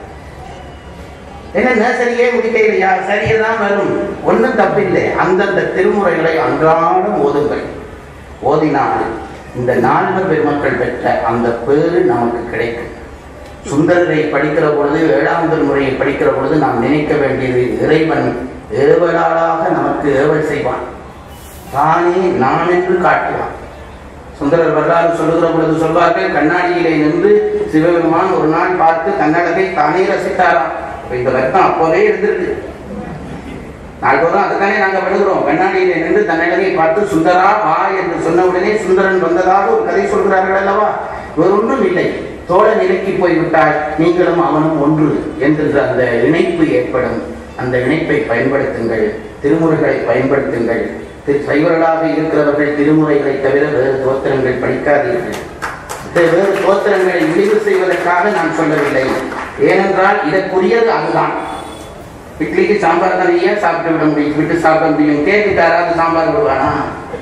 என்ன நர்சரியே முடிக்கலையா சரியே தான் வரும் ஒன்றும் தப்பில்லை அந்தந்த திருமுறைகளை அன்றாடம் ஓதுங்கள் ஓதினால் இந்த நால்வர் பெருமக்கள் பெற்ற அந்த பேரு நமக்கு கிடைக்கும் சுந்தரரை படிக்கிற பொழுது ஏழாம் திருமுறையை படிக்கிற பொழுது நாம் நினைக்க வேண்டியது இறைவன் ஏவலாளாக நமக்கு ஏவல் செய்வான் தானே நான் என்று காட்டுவான் சுந்தரர் வரலாறு சொல்லுகிற பொழுது சொல்வார்கள் கண்ணாடியிலே நின்று சிவபெருமான் ஒரு நாள் பார்த்து கன்னடத்தை தானே ரசித்தாராம் இப்ப இந்த வருத்தம் அப்போதே இருந்திருக்கு நாள்தோறும் அதுதானே நாங்க விழுகிறோம் கண்ணாடியிலே நின்று தன்னடகை பார்த்து சுந்தரா வா என்று சொன்ன உடனே சுந்தரன் வந்ததாக ஒரு கதை சொல்கிறார்கள் அல்லவா வேறொன்றும் இல்லை தோழ நிலைக்கு போய்விட்டால் நீங்களும் அவனும் ஒன்று என்கின்ற அந்த இணைப்பு ஏற்படும் அந்த இணைப்பை பயன்படுத்துங்கள் திருமுறைகளை பயன்படுத்துங்கள் திரு சைவர்களாக இருக்கிறவர்கள் திருமுறைகளை தவிர வேறு தோத்திரங்கள் படிக்காதீர்கள் இது வேறு தோத்திரங்களை இழிவு செய்வதற்காக நான் சொல்லவில்லை ஏனென்றால் இதற்குரியது அதுதான் இட்லிக்கு சாம்பார் தானே சாப்பிட்டு விட முடியும் விட்டு சாப்பிட முடியும் கேக்குக்கு யாராவது சாம்பார் விடுவானா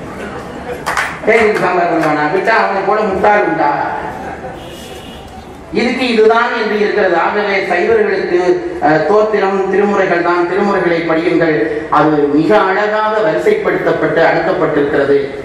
கேக்குக்கு சாம்பார் விடுவானா விட்டா அவனை போல முட்டாள் உண்டா இதுக்கு இதுதான் என்று இருக்கிறது ஆகவே சைவர்களுக்கு அஹ், தோத்திரம் திருமுறைகள் தான் திருமுறைகளை படியுங்கள் அது மிக அழகாக வரிசைப்படுத்தப்பட்டு அடுக்கப்பட்டிருக்கிறது